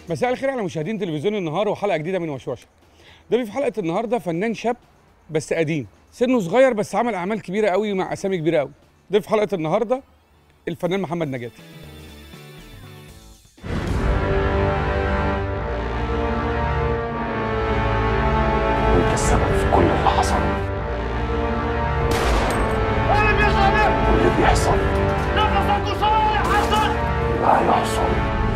مساء الخير على مشاهدين تلفزيون النهار وحلقه جديده من وشوشه ضيفي في حلقه النهارده فنان شاب بس قديم سنه صغير بس عمل اعمال كبيره قوي مع اسامي كبيره قوي ضيف حلقه النهارده الفنان محمد نجاتي وانت السبب في كل اللي حصل واللي بيحصل لا هيحصل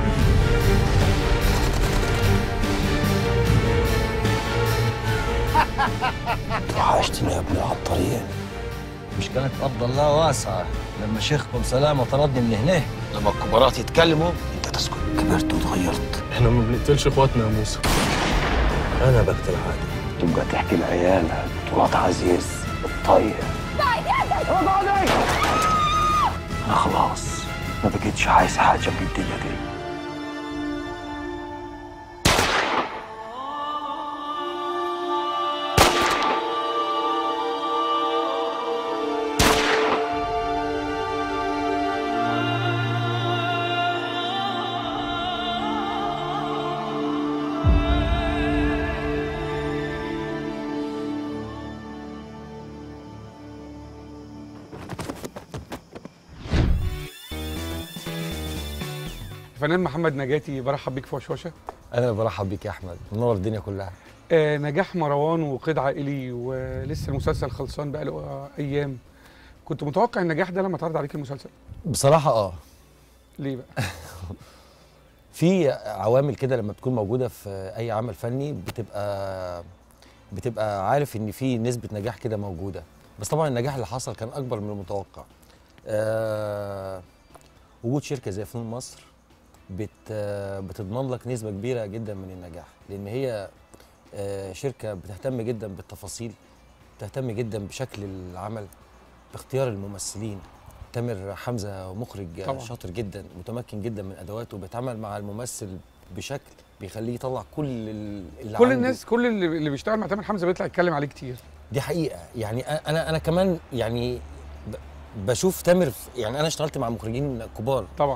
وحشتني يا ابني على الطريق مش كانت أرض الله واسعة لما شيخكم سلامة طردني من هنا لما الكبارات يتكلموا انت تسكت كبرت وتغيرت احنا ما بنقتلش اخواتنا يا موسى أنا بقتل عادي تبقى تحكي لعيالها بطولات عزيز الطير انا خلاص ما بقيتش عايز حاجه من الدنيا دي الفنان محمد نجاتي برحب بيك في وشوشه أنا برحب بيك يا أحمد منور الدنيا كلها آه نجاح مروان وقيد عائلي ولسه المسلسل خلصان بقاله آه، ايام كنت متوقع النجاح ده لما اتعرض عليك المسلسل بصراحة آه ليه بقى في عوامل كده لما بتكون موجودة في أي عمل فني بتبقى بتبقى عارف إن في نسبة نجاح كده موجودة بس طبعا النجاح اللي حصل كان أكبر من المتوقع آه وجود شركة زي فنون مصر بت بتضمن لك نسبة كبيرة جدا من النجاح لأن هي آه، شركة بتهتم جدا بالتفاصيل بتهتم جدا بشكل العمل باختيار الممثلين تامر حمزة مخرج طبعاً. شاطر جدا متمكن جدا من أدواته بيتعامل مع الممثل بشكل بيخليه يطلع كل ال- اللي كل عنده. الناس كل اللي, اللي بيشتغل مع تامر حمزه بيطلع يتكلم عليه كتير دي حقيقة يعني أ- أنا أنا كمان يعني ب- بشوف تامر في- يعني أنا اشتغلت مع مخرجين كبار طبعا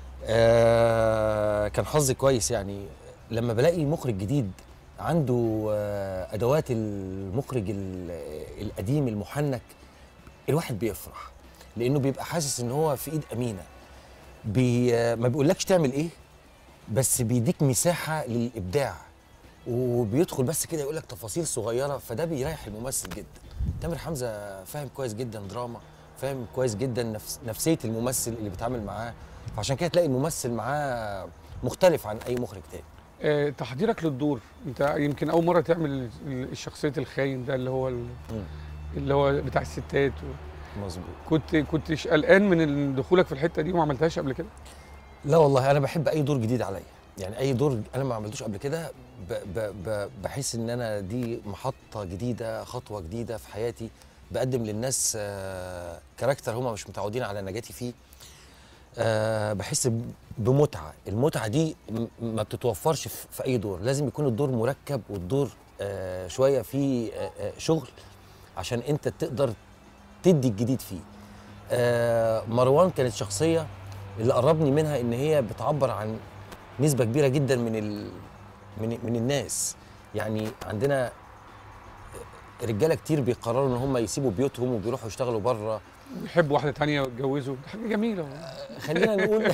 آه كان حظي كويس يعني لما بلاقي مخرج جديد عنده آه ادوات المخرج ال- القديم المحنك الواحد بيفرح لانه بيبقى حاسس ان هو في ايد امينه بي آه، ما بيقولكش تعمل ايه بس بيديك مساحه للابداع وبيدخل بس كده يقول لك تفاصيل صغيره فده بيريح الممثل جدا تامر حمزه فاهم كويس جدا دراما فاهم كويس جدا نفس نفسيه الممثل اللي بيتعامل معاه فعشان كده تلاقي الممثل معاه مختلف عن اي مخرج تاني آه تحضيرك للدور انت يمكن اول مره تعمل ال- الشخصيه الخاين ده اللي هو ال- مم. اللي هو بتاع الستات و... مظبوط كنت كنتش قلقان من دخولك في الحته دي وما عملتهاش قبل كده لا والله انا بحب اي دور جديد عليا يعني اي دور انا ما عملتوش قبل كده ب ب ب بحس ان انا دي محطه جديده خطوه جديده في حياتي بقدم للناس آه، كاركتر هم مش متعودين على نجاتي فيه آه، بحس ب- بمتعه المتعه دي م- ما بتتوفرش في في اي دور لازم يكون الدور مركب والدور آه، شويه فيه آه، آه، شغل عشان انت تقدر تدي الجديد فيه آه، مروان كانت شخصيه اللي قربني منها ان هي بتعبر عن نسبه كبيره جدا من ال... من من الناس يعني عندنا رجاله كتير بيقرروا ان هم يسيبوا بيوتهم وبيروحوا يشتغلوا بره يحب واحده تانية ويتجوزوا دي حاجه جميله والله. خلينا نقول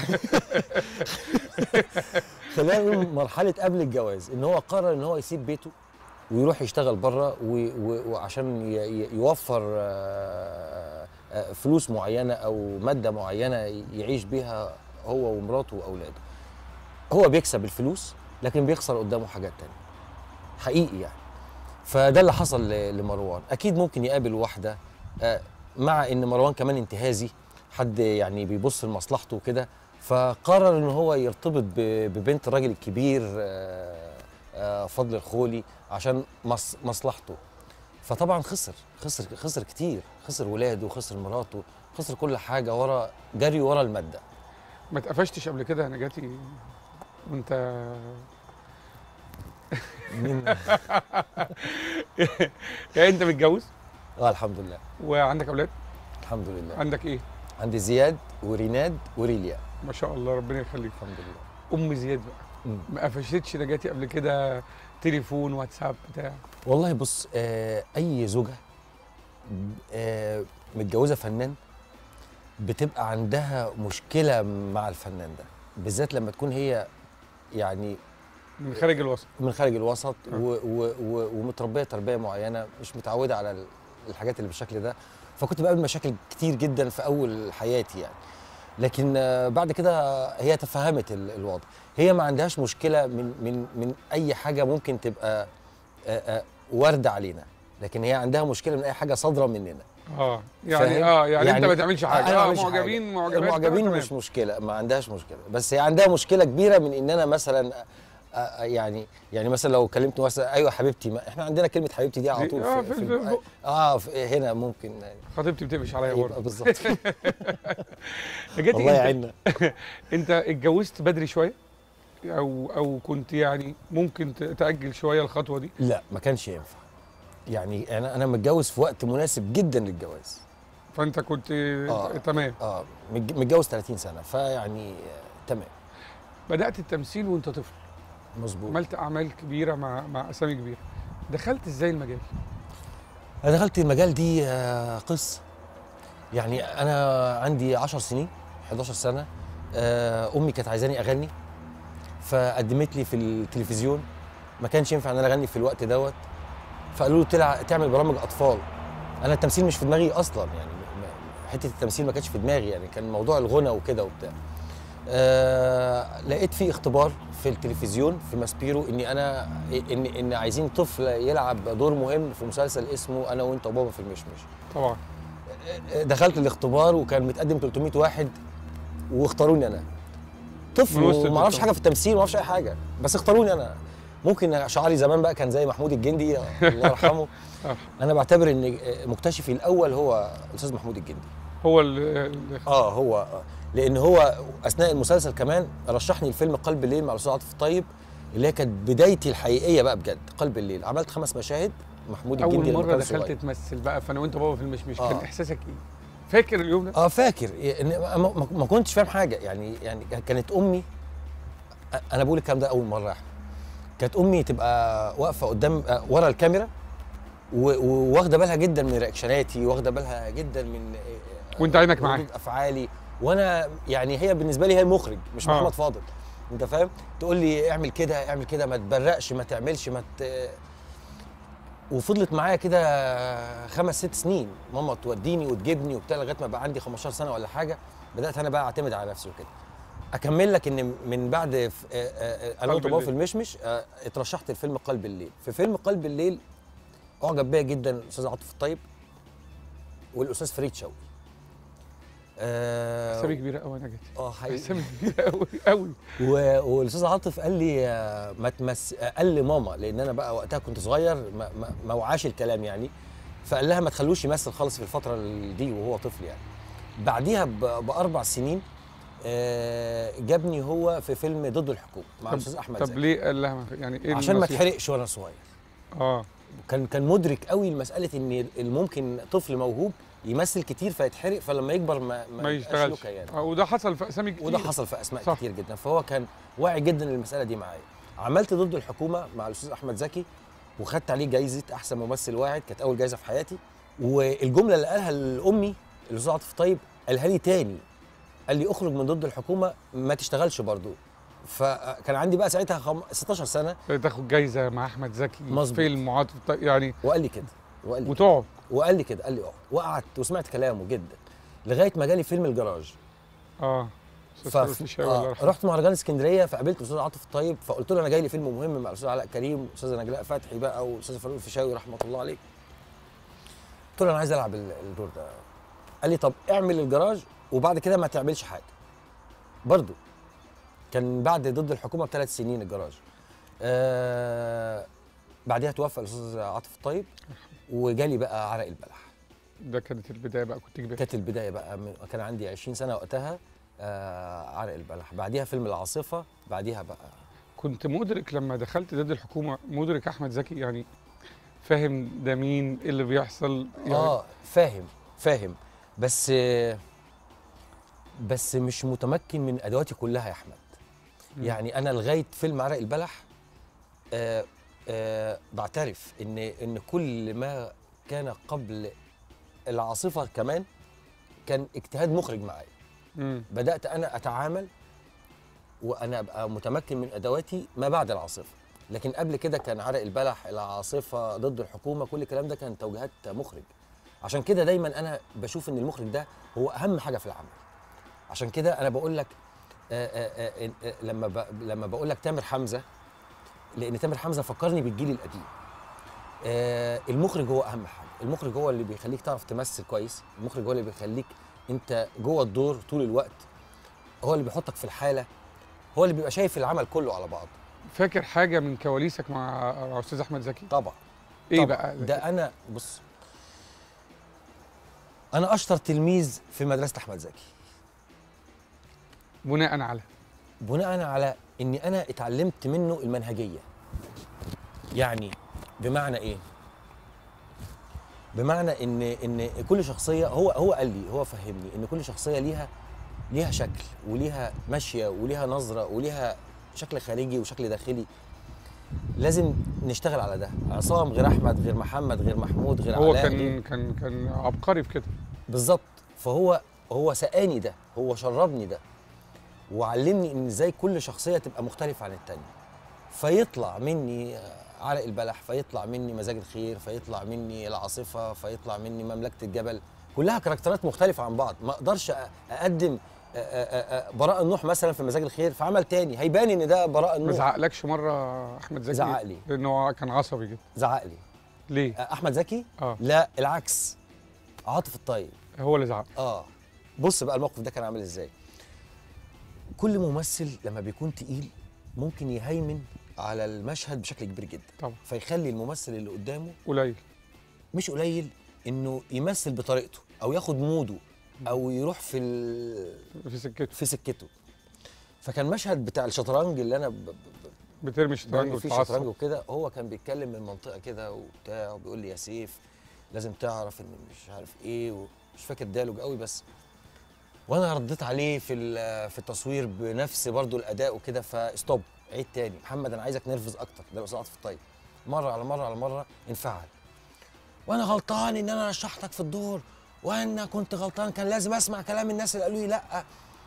خلينا نقول مرحله قبل الجواز ان هو قرر ان هو يسيب بيته ويروح يشتغل بره و... و... وعشان ي... ي- يوفر آه، آه، فلوس معينه او ماده معينه يعيش بيها هو ومراته واولاده هو بيكسب الفلوس لكن بيخسر قدامه حاجات تانية حقيقي يعني فده اللي حصل ل- لمروان اكيد ممكن يقابل واحده آه، مع ان مروان كمان انتهازي حد يعني بيبص لمصلحته وكده فقرر ان هو يرتبط ب- ببنت الراجل الكبير آه، آه، فضل الخولي عشان مص- مصلحته فطبعا خسر خسر خسر كتير خسر ولاده خسر مراته خسر كل حاجه ورا جري ورا الماده ما اتقفشتش قبل كده يا نجاتي وانت مين يعني انت متجوز اه الحمد لله وعندك اولاد الحمد لله عندك ايه عندي زياد وريناد وريليا ما شاء الله ربنا يخليك الحمد لله ام زياد بقى مم. ما قفشتش نجاتي قبل كده تليفون واتساب بتاع والله بص آه اي زوجه آه متجوزه فنان بتبقى عندها مشكله مع الفنان ده بالذات لما تكون هي يعني من خارج الوسط من خارج الوسط آه. و و و ومتربيه تربيه معينه مش متعوده على ال- الحاجات اللي بالشكل ده فكنت بقابل مشاكل كتير جدا في اول حياتي يعني لكن آه، بعد كده هي تفهمت ال- الوضع هي ما عندهاش مشكله من من من اي حاجه ممكن تبقى آه، آه، وارده علينا لكن هي عندها مشكله من اي حاجه صادره مننا اه يعني فاهم؟ اه يعني, انت يعني ما تعملش حاجه أنا ما اه بعملش حاجة. معجبين معجبات المعجبين تمام. مش مشكله ما عندهاش مشكله بس هي عندها مشكله كبيره من ان انا مثلا آه، آه، يعني يعني مثلا لو كلمت مثلا ايوه حبيبتي ما احنا عندنا كلمه حبيبتي دي على دي- طول آه، في, في- في, في البق. اه في هنا ممكن خطيبتي بتقفش عليا يبقى برضه بالظبط نجاتي والله انت يعيننا انت اتجوزت بدري شويه او او كنت يعني ممكن ت- تاجل شويه الخطوه دي لا ما كانش ينفع يعني انا انا متجوز في وقت مناسب جدا للجواز فانت كنت آه. تمام اه متج- متجوز 30 سنه فيعني آه، تمام بدات التمثيل وانت طفل مظبوط عملت اعمال كبيره مع مع اسامي كبيره دخلت ازاي المجال انا دخلت المجال دي آه، قصه يعني انا عندي 10 سنين 11 سنه آه، امي كانت عايزاني اغني فقدمت لي في التلفزيون ما كانش ينفع ان انا اغني في الوقت دوت فقالوا له تلع... تعمل برامج اطفال انا التمثيل مش في دماغي اصلا يعني م- م- حته التمثيل ما كانتش في دماغي يعني كان موضوع الغنى وكده وبتاع آه لقيت في اختبار في التلفزيون في ماسبيرو اني انا ان ان عايزين طفل يلعب دور مهم في مسلسل اسمه انا وانت وبابا في المشمش طبعا دخلت الاختبار وكان متقدم 300 واحد واختاروني انا طفل من وسط وما اعرفش الدكتور. حاجه في التمثيل ما اعرفش اي حاجه بس اختاروني انا ممكن شعري زمان بقى كان زي محمود الجندي الله يرحمه آه. انا بعتبر ان مكتشفي الاول هو الاستاذ محمود الجندي هو ال اه هو لان هو اثناء المسلسل كمان رشحني الفيلم قلب الليل مع الاستاذ عاطف الطيب اللي هي كانت بدايتي الحقيقيه بقى بجد قلب الليل عملت خمس مشاهد محمود الجندي اول لما مره كان دخلت صغير. تمثل بقى فانا وانت بابا في المشمش آه. كان احساسك ايه فاكر اليوم ده اه فاكر إن ما, ما- ما كنتش فاهم حاجه يعني يعني كانت امي أ- انا بقول الكلام ده اول مره يا احمد كانت امي تبقى واقفه قدام آه، ورا الكاميرا و- وواخده بالها جدا من رياكشناتي واخده بالها جدا من آه، وانت عينك معاها. ردود افعالي وانا يعني هي بالنسبه لي هي المخرج مش آه. محمد فاضل انت فاهم تقول لي اعمل كده اعمل كده ما تبرقش ما تعملش ما ت... وفضلت معايا كده خمس ست سنين ماما توديني وتجيبني وبتاع لغايه ما بقى عندي 15 سنه ولا حاجه بدات انا بقى اعتمد على نفسي وكده اكمل لك ان من بعد ف- آه، آه، آه، انا قلب وانت بابا في الليل. المشمش آه، اترشحت لفيلم قلب الليل في فيلم قلب الليل اعجب بيا جدا الاستاذ عاطف الطيب والاستاذ فريد شوقي آه اسامي كبيره قوي انا جيت اه حقيقي اسامي كبيره قوي قوي و- والاستاذ عاطف قال لي آه، ما تمس آه، قال لي ماما لان انا بقى وقتها كنت صغير ما, ما, ما وعاش الكلام يعني فقال لها ما تخلوش يمثل خالص في الفتره دي وهو طفل يعني بعديها ب- باربع سنين آه، جابني هو في فيلم ضد الحكومه مع طب- الاستاذ احمد طب زكي ليه قال لها يعني ايه عشان ما النصيحة؟ اتحرقش وانا صغير اه كان كان مدرك قوي لمساله ان ممكن طفل موهوب يمثل كتير فيتحرق فلما يكبر ما ما يبقاش له يشتغلش كيان. آه وده حصل في اسامي كتير وده حصل في اسماء صح. صح. كتير جدا فهو كان واعي جدا للمساله دي معايا عملت ضد الحكومه مع الاستاذ احمد زكي وخدت عليه جايزه احسن ممثل واحد كانت اول جايزه في حياتي والجمله اللي قالها لامي الاستاذ عاطف طيب قالها لي تاني قال لي اخرج من ضد الحكومه ما تشتغلش برضو فكان عندي بقى ساعتها خم... 16 سنه تاخد جايزه مع احمد زكي مظبوط. فيلم وعاطف الطيب، يعني وقال لي كده وقال لي وتقعد وقال لي كده قال لي اقعد وقعدت وسمعت كلامه جدا لغايه ما جالي فيلم الجراج اه استاذ ف... فاروق الفيشاوي الله آه يرحمه. رحت مهرجان اسكندريه فقابلت الاستاذ عاطف الطيب فقلت له انا جاي لي فيلم مهم مع الاستاذ علاء كريم والاستاذه نجلاء فتحي بقى والاستاذ فاروق الفيشاوي رحمه الله عليه قلت له انا عايز العب ال- الدور ده قال لي طب اعمل الجراج وبعد كده ما تعملش حاجه برضو كان بعد ضد الحكومه بثلاث سنين الجراج آه بعدها توفى الاستاذ عاطف الطيب وجالي بقى عرق البلح ده كانت البدايه بقى كنت كبير كانت البدايه بقى من كان عندي 20 سنه وقتها آه عرق البلح بعديها فيلم العاصفه بعديها بقى كنت مدرك لما دخلت ضد الحكومه مدرك احمد زكي يعني فاهم ده مين ايه اللي بيحصل يعني اه فاهم فاهم بس آه، بس مش متمكن من ادواتي كلها يا احمد يعني انا لغايه فيلم عرق البلح آه آه بعترف ان ان كل ما كان قبل العاصفه كمان كان اجتهاد مخرج معايا مم. بدات انا اتعامل وانا ابقى متمكن من ادواتي ما بعد العاصفه لكن قبل كده كان عرق البلح العاصفه ضد الحكومه كل الكلام ده كان توجيهات مخرج عشان كده دايما انا بشوف ان المخرج ده هو اهم حاجه في العمل عشان كده انا بقول لك آه، آه، آه، آه، لما ب- لما بقول لك تامر حمزه لان تامر حمزه فكرني بالجيل القديم آه، المخرج هو اهم حاجه المخرج هو اللي بيخليك تعرف تمثل كويس المخرج هو اللي بيخليك انت جوه الدور طول الوقت هو اللي بيحطك في الحاله هو اللي بيبقى شايف العمل كله على بعض فاكر حاجه من كواليسك مع مع استاذ احمد زكي طبعا ايه طبعاً. بقى ده انا بص انا اشطر تلميذ في مدرسه احمد زكي بناء على بناء على اني انا اتعلمت منه المنهجيه يعني بمعنى ايه بمعنى ان ان كل شخصيه هو هو قال لي هو فهمني ان كل شخصيه ليها ليها شكل وليها ماشيه وليها نظره وليها شكل خارجي وشكل داخلي لازم نشتغل على ده عصام غير احمد غير محمد غير محمود غير هو علاء غير- كان كان كان عبقري في كده بالظبط فهو هو سقاني ده هو شربني ده وعلمني ان ازاي كل شخصيه تبقى مختلفه عن التانيه فيطلع مني عرق البلح فيطلع مني مزاج الخير فيطلع مني العاصفه فيطلع مني مملكه الجبل كلها كاركترات مختلفه عن بعض ما اقدرش أ- اقدم أ- أ- أ- براء النوح مثلا في مزاج الخير في عمل تاني هيبان ان ده براء ما النوح زعقلكش مره احمد زكي زعق لي. لانه هو كان عصبي جدا زعق لي ليه احمد زكي اه لا العكس عاطف الطيب هو اللي زعق اه بص بقى الموقف ده كان عامل ازاي كل ممثل لما بيكون تقيل ممكن يهيمن على المشهد بشكل كبير جدا طبعا فيخلي الممثل اللي قدامه قليل مش قليل انه يمثل بطريقته او ياخد موده او يروح في ال... في سكته في سكته فكان مشهد بتاع الشطرنج اللي انا ب... ب... بترمي الشطرنج برمي فيه شطرنج وتتعصب وكده هو كان بيتكلم من منطقه كده وبتاع وبيقول لي يا سيف لازم تعرف ان مش عارف ايه ومش فاكر ديالوج قوي بس وانا رديت عليه في ال- في التصوير بنفس برضو الاداء وكده فستوب عيد تاني محمد انا عايزك نرفز اكتر ده الاستاذ عاطف الطيب مره على مره على مره انفعل وانا غلطان ان انا رشحتك في الدور وانا كنت غلطان كان لازم اسمع كلام الناس اللي قالوا لي لا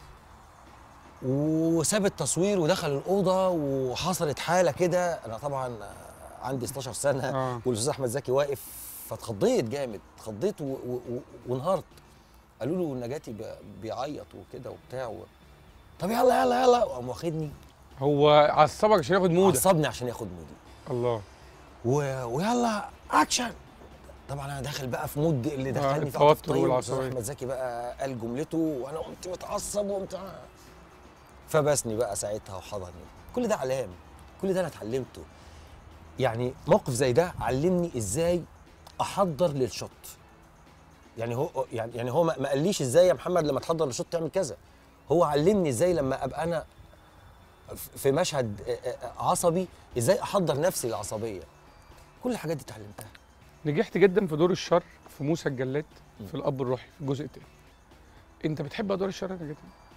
وساب التصوير ودخل الاوضه وحصلت حاله كده انا طبعا عندي 16 سنه آه. والاستاذ احمد زكي واقف فاتخضيت جامد اتخضيت و- و- و- وانهارت قالوا له نجاتي ب- بيعيط وكده وبتاع و... طب يلا يلا يلا وقام واخدني هو عصبك عشان ياخد مودك عصبني عشان ياخد مودي الله و... ويلا اكشن طبعا انا داخل بقى في مود اللي دخلني في التوتر عاطف طيب والعصبية. والاستاذ احمد زكي بقى قال جملته وانا قمت متعصب وقمت فبسني بقى ساعتها وحضني كل ده علام كل ده انا اتعلمته يعني موقف زي ده علمني ازاي احضر للشوت يعني هو يعني يعني هو ما ما قاليش ازاي يا محمد لما تحضر للشوت تعمل كذا هو علمني ازاي لما ابقى انا في مشهد عصبي ازاي احضر نفسي للعصبيه كل الحاجات دي اتعلمتها نجحت جدا في دور الشر في موسى الجلاد في الاب الروحي في الجزء الثاني انت بتحب ادوار الشر يا جدا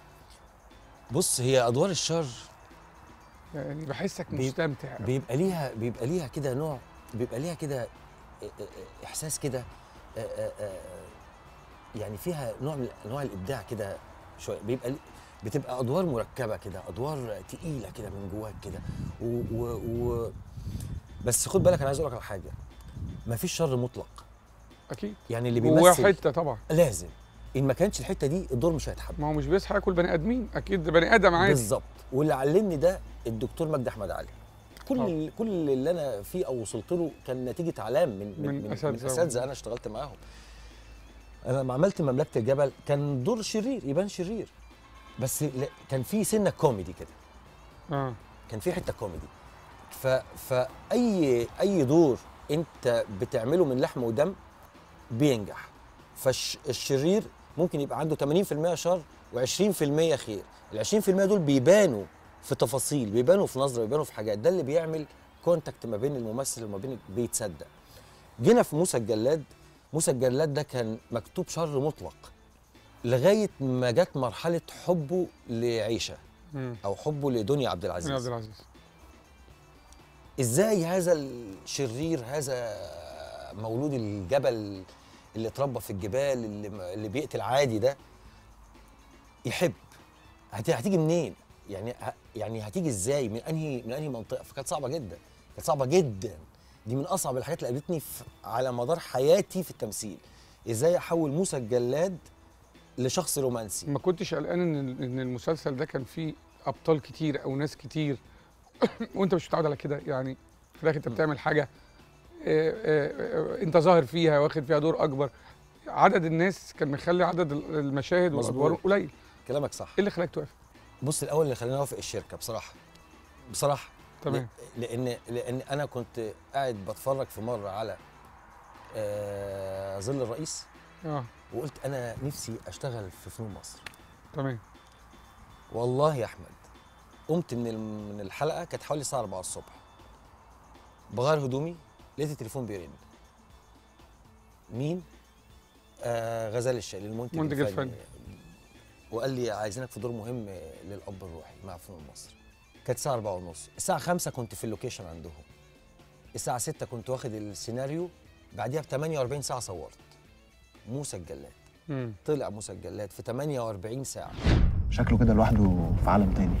بص هي ادوار الشر يعني بحسك بيب- مستمتع بيبقى ليها بيبقى ليها كده نوع بيبقى ليها كده ا- ا- احساس كده ا- ا- ا- يعني فيها نوع من انواع الابداع كده شويه بيبقى لي- بتبقى ادوار مركبه كده ادوار تقيله كده من جواك كده و, و, و بس خد بالك انا عايز اقول لك على حاجه مفيش شر مطلق اكيد يعني اللي جواه بيمثل حته طبعا لازم ان ما كانتش الحته دي الدور مش هيتحب ما هو مش بيصحى ياكل بني ادمين اكيد ده بني ادم عادي بالظبط واللي علمني ده الدكتور مجدي احمد علي كل طبعا. ال- كل اللي انا فيه او وصلت له كان نتيجه علام من من, من من, من أساتذة. اساتذه انا اشتغلت معاهم انا لما عملت مملكه الجبل كان دور شرير يبان شرير بس لا- كان في سنه كوميدي كده اه كان في حته كوميدي ف فاي اي دور انت بتعمله من لحم ودم بينجح فالشرير ممكن يبقى عنده 80% شر و20% خير ال 20% دول بيبانوا في تفاصيل بيبانوا في نظره بيبانوا في حاجات ده اللي بيعمل كونتاكت ما بين الممثل وما بين بيتصدق جينا في موسى الجلاد موسى الجلاد ده كان مكتوب شر مطلق لغايه ما جت مرحله حبه لعيشه مم. او حبه لدنيا عبد عبد العزيز العزيز ازاي هذا الشرير هذا مولود الجبل اللي اتربى في الجبال اللي اللي بيقتل عادي ده يحب هت- هتيجي منين يعني ه- يعني هتيجي ازاي من انهي من انهي منطقه فكانت صعبه جدا كانت صعبه جدا دي من اصعب الحاجات اللي قابلتني في- على مدار حياتي في التمثيل ازاي احول موسى الجلاد لشخص رومانسي ما كنتش قلقان ان ان المسلسل ده كان فيه ابطال كتير او ناس كتير وانت مش متعود على كده يعني في الاخر انت بتعمل حاجه آه، آه، آه، انت ظاهر فيها واخد فيها دور اكبر عدد الناس كان مخلي عدد ال- المشاهد والادوار مظبوط. قليل ايه كلامك صح اللي خلاك توافق بص الاول اللي خلاني اوافق الشركه بصراحه بصراحه تمام ل- لان لان انا كنت قاعد بتفرج في مره على آه ظل الرئيس اه وقلت انا نفسي اشتغل في فنون مصر تمام والله يا احمد قمت من ال- من الحلقه كانت حوالي الساعه 4 الصبح بغير هدومي لقيت التليفون بيرن مين آه غزال الشالي المنتج المنتج الفني. وقال لي عايزينك في دور مهم للاب الروحي مع فنون مصر كانت الساعه 4 ونص الساعه 5 كنت في اللوكيشن عندهم الساعه 6 كنت واخد السيناريو بعديها ب 48 ساعه صورت موسى الجلاد مم. طلع موسى الجلاد في 48 ساعه شكله كده لوحده في عالم تاني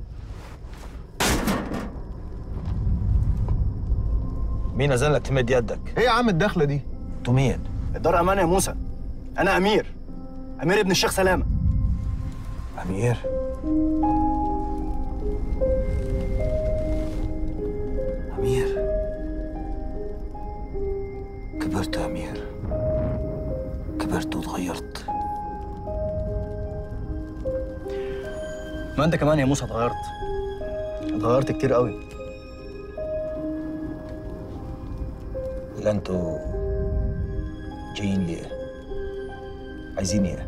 مين نزل لك تمد يدك؟ ايه يا عم الدخله دي انتوا مين؟ الدار امان يا موسى انا امير امير ابن الشيخ سلامه امير امير كبرت يا امير كبرت وتغيرت ما انت كمان يا موسى اتغيرت اتغيرت كتير قوي الا انتوا جايين ليه؟ عايزين ايه؟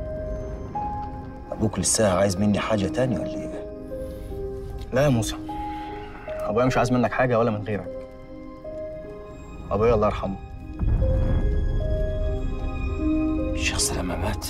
ابوك لسه عايز مني حاجه تانية ولا ايه؟ لا يا موسى ابويا مش عايز منك حاجه ولا من غيرك ابويا الله يرحمه الشيخ سلامه مات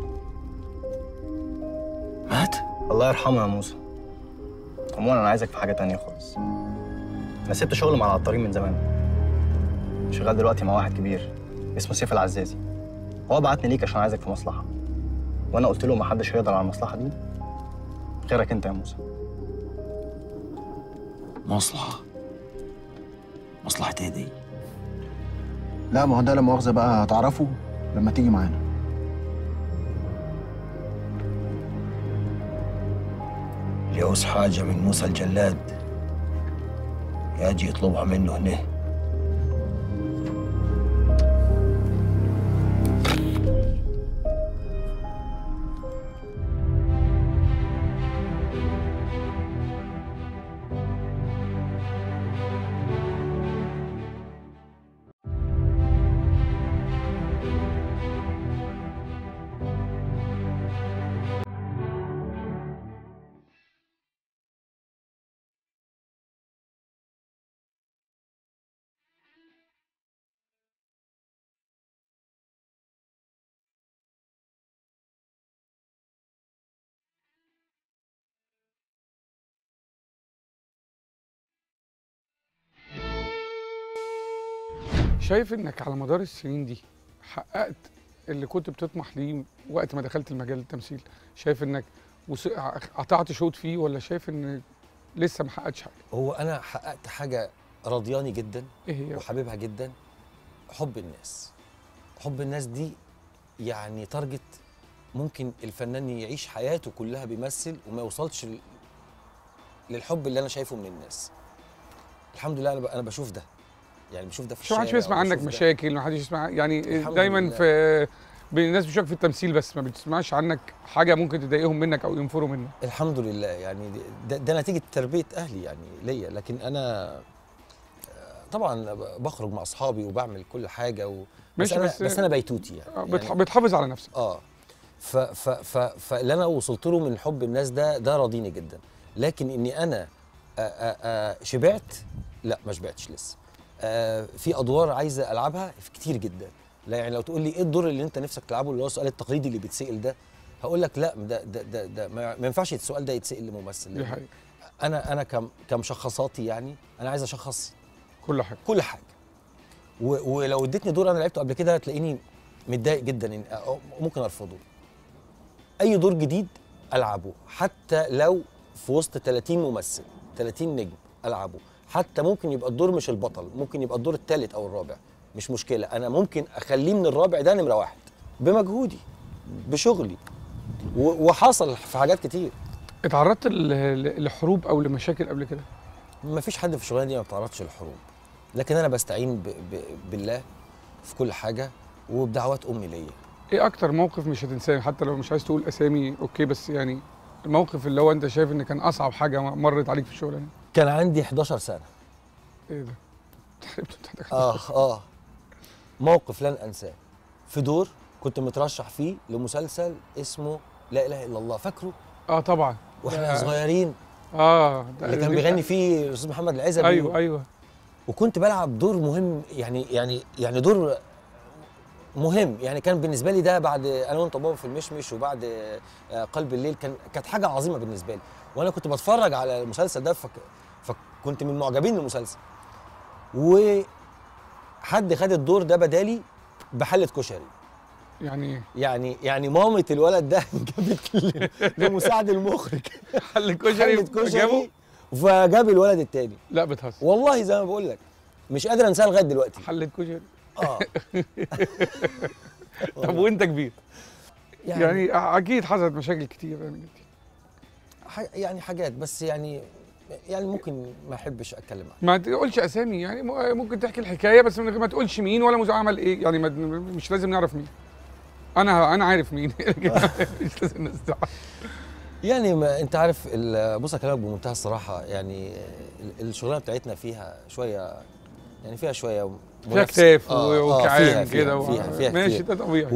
مات؟ الله يرحمه يا موسى عموما انا عايزك في حاجه تانية خالص انا سبت شغل مع العطارين من زمان شغال دلوقتي مع واحد كبير اسمه سيف العزازي هو بعتني ليك عشان عايزك في مصلحه وانا قلت له محدش هيقدر على المصلحه دي غيرك انت يا موسى مصلحه مصلحه ايه دي؟ لا ما هو ده لا مؤاخذة بقى هتعرفه لما تيجي معانا اللي يعوز حاجة من موسى الجلاد يجي يطلبها منه هنا شايف انك على مدار السنين دي حققت اللي كنت بتطمح ليه وقت ما دخلت المجال التمثيل شايف انك وص- قطعت شوط فيه ولا شايف ان لسه ما حققتش حاجه هو أنا حققت حاجة راضياني جدا ايه هي وحبيبها جدا حب الناس حب الناس دي يعني تارجت ممكن الفنان يعيش حياته كلها بيمثل وما يوصلش ل- للحب اللي انا شايفه من الناس الحمد لله انا ب- انا بشوف ده يعني بشوف ده في مش ما حدش الشارع بيسمع عنك وبشوف ده. مشاكل ما حدش يسمع يعني الحمد دايما لله. في بين الناس بتشوفك في التمثيل بس ما بتسمعش عنك حاجه ممكن تضايقهم منك او ينفروا منك الحمد لله يعني ده, ده نتيجه تربيه اهلي يعني ليا لكن انا طبعا بخرج مع اصحابي وبعمل كل حاجه و... بس ماشي، انا بس- بس انا بيتوتي يعني, آه، بتح- يعني بتحافظ على نفسك اه ف ف ف فاللي انا وصلت له من حب الناس ده ده راضيني جدا لكن اني انا آآ آآ شبعت لا ما شبعتش لسه آه في ادوار عايزه العبها في كتير جدا لا يعني لو تقول لي ايه الدور اللي انت نفسك تلعبه اللي هو السؤال التقليدي اللي بيتسال ده هقول لك لا ده ده ده, ده ما ما ينفعش السؤال ده يتسال لممثل دي حقيقه انا انا كم كمشخصاتي يعني انا عايز اشخص كل حاجه كل حاجه و ولو اديتني دور انا لعبته قبل كده هتلاقيني متضايق جدا إن أو ممكن ارفضه اي دور جديد العبه حتى لو في وسط 30 ممثل 30 نجم العبه حتى ممكن يبقى الدور مش البطل ممكن يبقى الدور الثالث او الرابع مش مشكله انا ممكن اخليه من الرابع ده نمره واحد بمجهودي بشغلي و- وحصل في حاجات كتير اتعرضت ل- ل- لحروب او لمشاكل قبل كده ما فيش حد في الشغلانه دي ما بيتعرضش للحروب لكن انا بستعين ب... ب... بالله في كل حاجه وبدعوات امي ليا ايه اكتر موقف مش هتنساه حتى لو مش عايز تقول اسامي اوكي بس يعني الموقف اللي هو انت شايف ان كان اصعب حاجه مرت عليك في الشغلانه كان عندي 11 سنه ايه ده بتاعتك اه اه موقف لن انساه في دور كنت مترشح فيه لمسلسل اسمه لا اله الا الله فاكره اه طبعا واحنا ده- صغيرين اه ده- اللي كان دي- بيغني فيه الاستاذ محمد العزبي ايوه ايوه وكنت بلعب دور مهم يعني يعني يعني دور مهم يعني كان بالنسبه لي ده بعد انا وانت بابا في المشمش وبعد آه، قلب الليل كان كانت حاجه عظيمه بالنسبه لي وانا كنت بتفرج على المسلسل ده فك فكنت من معجبين المسلسل وحد خد الدور ده بدالي بحله كشري يعني ايه يعني يعني مامة الولد ده جابت ل- لمساعد المخرج حل كشري حلة جابه كشري فجاب الولد التاني لا بتهزر والله زي ما بقول لك مش قادر انساها لغايه دلوقتي حل كشري اه طب وانت كبير يعني, يعني اكيد حصلت مشاكل كتير يعني ح- يعني حاجات بس يعني يعني ممكن ما احبش اتكلم عنها ما تقولش اسامي يعني م- ممكن تحكي الحكايه بس من غير ما تقولش مين ولا مذيع عمل ايه يعني ما مش لازم نعرف مين انا انا عارف مين لكن مش لازم الناس تعرف يعني ما انت عارف ال- بص اكلمك بمنتهى الصراحه يعني ال- الشغلانه بتاعتنا فيها شويه يعني فيها شويه فيها منافسة. كتاف آه، و- آه، وكعان فيها- كده و- فيها فيها ماشي كتير. ده طبيعي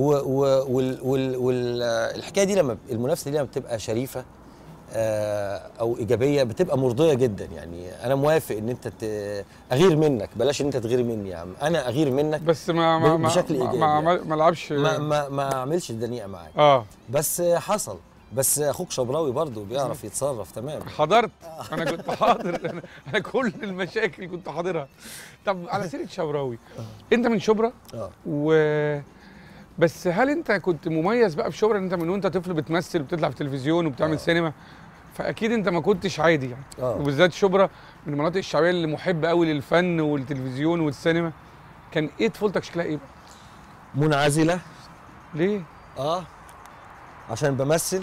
والحكايه دي لما المنافسه دي لما بتبقى شريفه آه، او ايجابيه بتبقى مرضيه جدا يعني انا موافق ان انت ت- اغير منك بلاش ان انت تغير مني يا عم انا اغير منك بس ما ما ما بشكل ما, إيجابي ما, يعني. ما, ما لعبش ما ما ما اعملش الدنيئه معاك اه بس حصل بس اخوك شبراوي برضه بيعرف يتصرف تمام حضرت انا كنت حاضر انا, أنا كل المشاكل كنت حاضرها طب على سيره شبراوي انت من شبرا اه و بس هل انت كنت مميز بقى في شبرا ان انت من وانت طفل بتمثل وبتطلع في التلفزيون وبتعمل آه. سينما فاكيد انت ما كنتش عادي يعني اه وبالذات شبرا من المناطق الشعبيه اللي محبه قوي للفن والتلفزيون والسينما كان ايه طفولتك شكلها ايه بقى؟ منعزله ليه اه عشان بمثل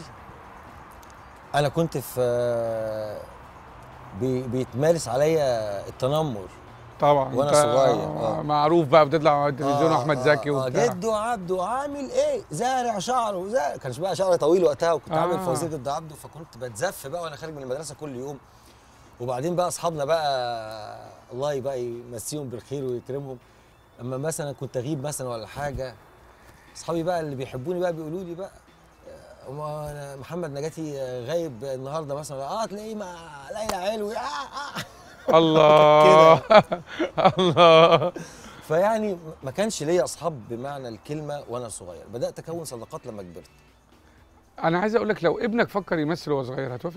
انا كنت في بي بيتمارس عليا التنمر طبعا وأنا انت صغير، آه. معروف بقى بتطلع على التلفزيون آه، واحمد آه، زكي آه وبتاع جدو عبده عامل ايه زارع شعره زارع كانش بقى شعري طويل وقتها وكنت آه. عامل فوازير ضد عبده فكنت بتزف بقى وانا خارج من المدرسه كل يوم وبعدين بقى اصحابنا بقى الله بقى يمسيهم بالخير ويكرمهم اما مثلا كنت اغيب مثلا ولا حاجه اصحابي بقى اللي بيحبوني بقى بيقولوا لي بقى آه، ما أنا محمد نجاتي غايب النهارده مثلا اه تلاقيه مع ليلى علوي آه آه. الله الله فيعني ما كانش ليا اصحاب بمعنى الكلمه وانا صغير بدات اكون صداقات لما كبرت انا عايز اقول لك لو ابنك فكر يمثل وهو صغير هتوافق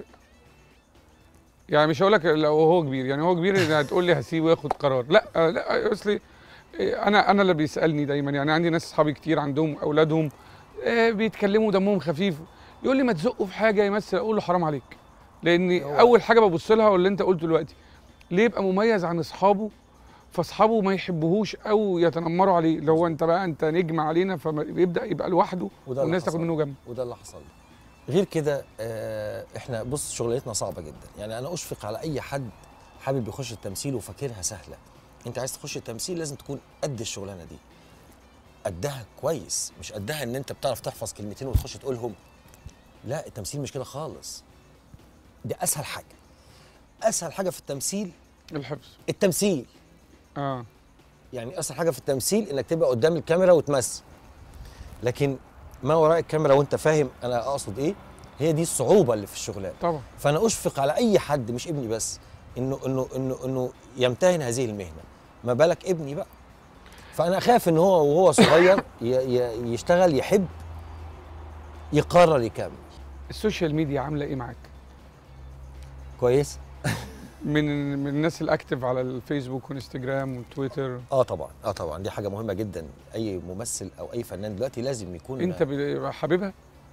يعني مش هقول لك لو هو كبير يعني هو كبير هتقول لي هسيبه ياخد قرار لا لا اصلي انا انا اللي بيسالني دايما يعني عندي ناس اصحابي كتير عندهم اولادهم آه، بيتكلموا دمهم خفيف يقول لي ما تزقه في حاجه يمثل اقول له حرام عليك لان هو- اول حاجه ببص لها واللي انت قلته دلوقتي ليه يبقى مميز عن اصحابه فاصحابه ما يحبوهوش او يتنمروا عليه لو هو انت بقى انت نجم علينا فبيبدا يبقى لوحده وده اللي والناس تاخد حصل. منه جنب وده اللي حصل لي. غير كده آه احنا بص شغلتنا صعبه جدا يعني انا اشفق على اي حد حابب يخش التمثيل وفاكرها سهله انت عايز تخش التمثيل لازم تكون قد الشغلانه دي قدها كويس مش قدها ان انت بتعرف تحفظ كلمتين وتخش تقولهم لا التمثيل مش كده خالص دي اسهل حاجه اسهل حاجه في التمثيل الحفظ التمثيل اه يعني اسهل حاجه في التمثيل انك تبقى قدام الكاميرا وتمثل لكن ما وراء الكاميرا وانت فاهم انا اقصد ايه هي دي الصعوبه اللي في الشغلانه طبعا فانا اشفق على اي حد مش ابني بس انه انه انه انه يمتهن هذه المهنه ما بالك ابني بقى فانا اخاف ان هو وهو صغير ي- ي- يشتغل يحب يقرر يكمل السوشيال ميديا عامله ايه معاك كويس من من الناس الاكتف على الفيسبوك وانستجرام وتويتر اه طبعا اه طبعا دي حاجه مهمه جدا اي ممثل او اي فنان دلوقتي لازم يكون انت ب- حاببها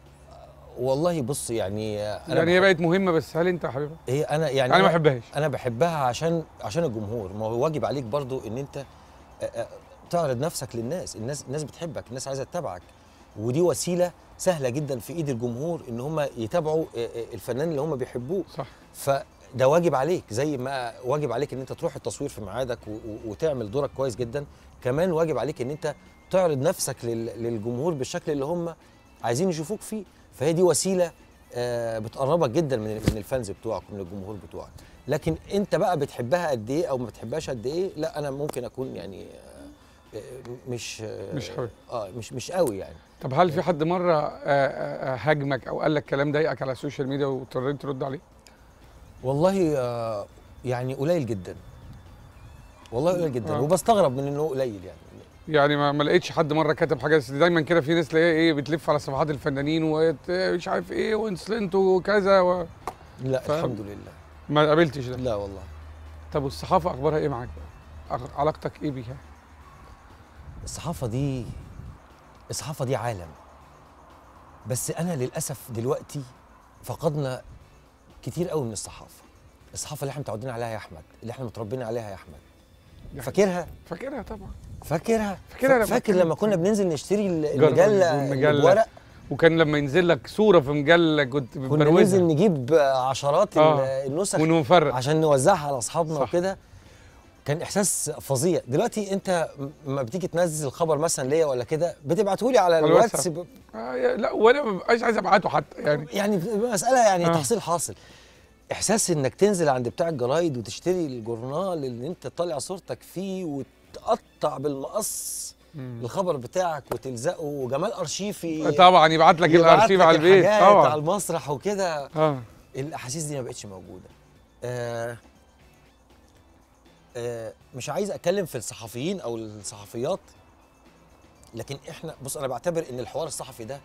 والله بص يعني انا يعني هي بح- بقت مهمه بس هل انت حاببها هي انا يعني انا ما أنا- بحبهاش انا بحبها عشان عشان الجمهور ما هو واجب عليك برضو ان انت آه، آه، تعرض نفسك للناس الناس الناس بتحبك الناس عايزه تتابعك ودي وسيله سهله جدا في ايد الجمهور ان هم يتابعوا آه، آه، الفنان اللي هم بيحبوه صح فده واجب عليك زي ما واجب عليك ان انت تروح التصوير في ميعادك و- و- وتعمل دورك كويس جدا كمان واجب عليك ان انت تعرض نفسك لل- للجمهور بالشكل اللي هم عايزين يشوفوك فيه فهي دي وسيله آه، بتقربك جدا من من الفانز بتوعك ومن الجمهور بتوعك لكن انت بقى بتحبها قد ايه او ما بتحبهاش قد ايه لا انا ممكن اكون يعني آه، آه، مش آه، مش حابب. اه مش مش قوي يعني طب هل في حد مره آه، آه، آه، هاجمك او قال لك كلام ضايقك على السوشيال ميديا واضطريت ترد عليه والله آه، يعني قليل جدا والله قليل جدا آه. وبستغرب من انه قليل يعني يعني ما, ما لقيتش حد مره كتب حاجه بس دايما كده في ناس تلاقيها ايه بتلف على صفحات الفنانين ومش عارف ايه وانسلنت وكذا و... لا فاهم؟ الحمد لله ما قابلتش ده لا والله طب والصحافه اخبارها ايه معاك بقى؟ أخ- علاقتك ايه بيها؟ الصحافه دي الصحافه دي عالم بس انا للاسف دلوقتي فقدنا كتير قوي من الصحافه الصحافه اللي احنا متعودين عليها يا احمد اللي احنا متربيين عليها يا احمد دي فاكرها فاكرها طبعا فاكرها فاكرها لما فاكر كانت- لما كنا بننزل نشتري ال- جرة المجله والمجلة. اللي بورق وكان لما ينزل لك صوره في مجله كنت كنا ننزل بتبروزها نجيب عشرات ال- آه. النسخ ونفرق عشان نوزعها على اصحابنا صح. وكده كان احساس فظيع دلوقتي انت ما بتيجي تنزل خبر مثلا ليا ولا كده بتبعته لي على على الواتس الواتساب. آه يا- لا وانا ما ببقاش عايز ابعته حتى يعني يعني مساله يعني آه. آه. تحصيل حاصل احساس انك تنزل عند بتاع الجرايد وتشتري الجورنال اللي انت طالع صورتك فيه وتقطع بالمقص الخبر بتاعك وتلزقه وجمال ارشيفي طبعا يبعت لك يبعت الارشيف لك على البيت الحاجات على طبعا المسرح وكده اه الاحاسيس دي ما بقتش موجوده آه آه مش عايز اتكلم في الصحفيين او الصحفيات لكن احنا بص انا بعتبر ان الحوار الصحفي ده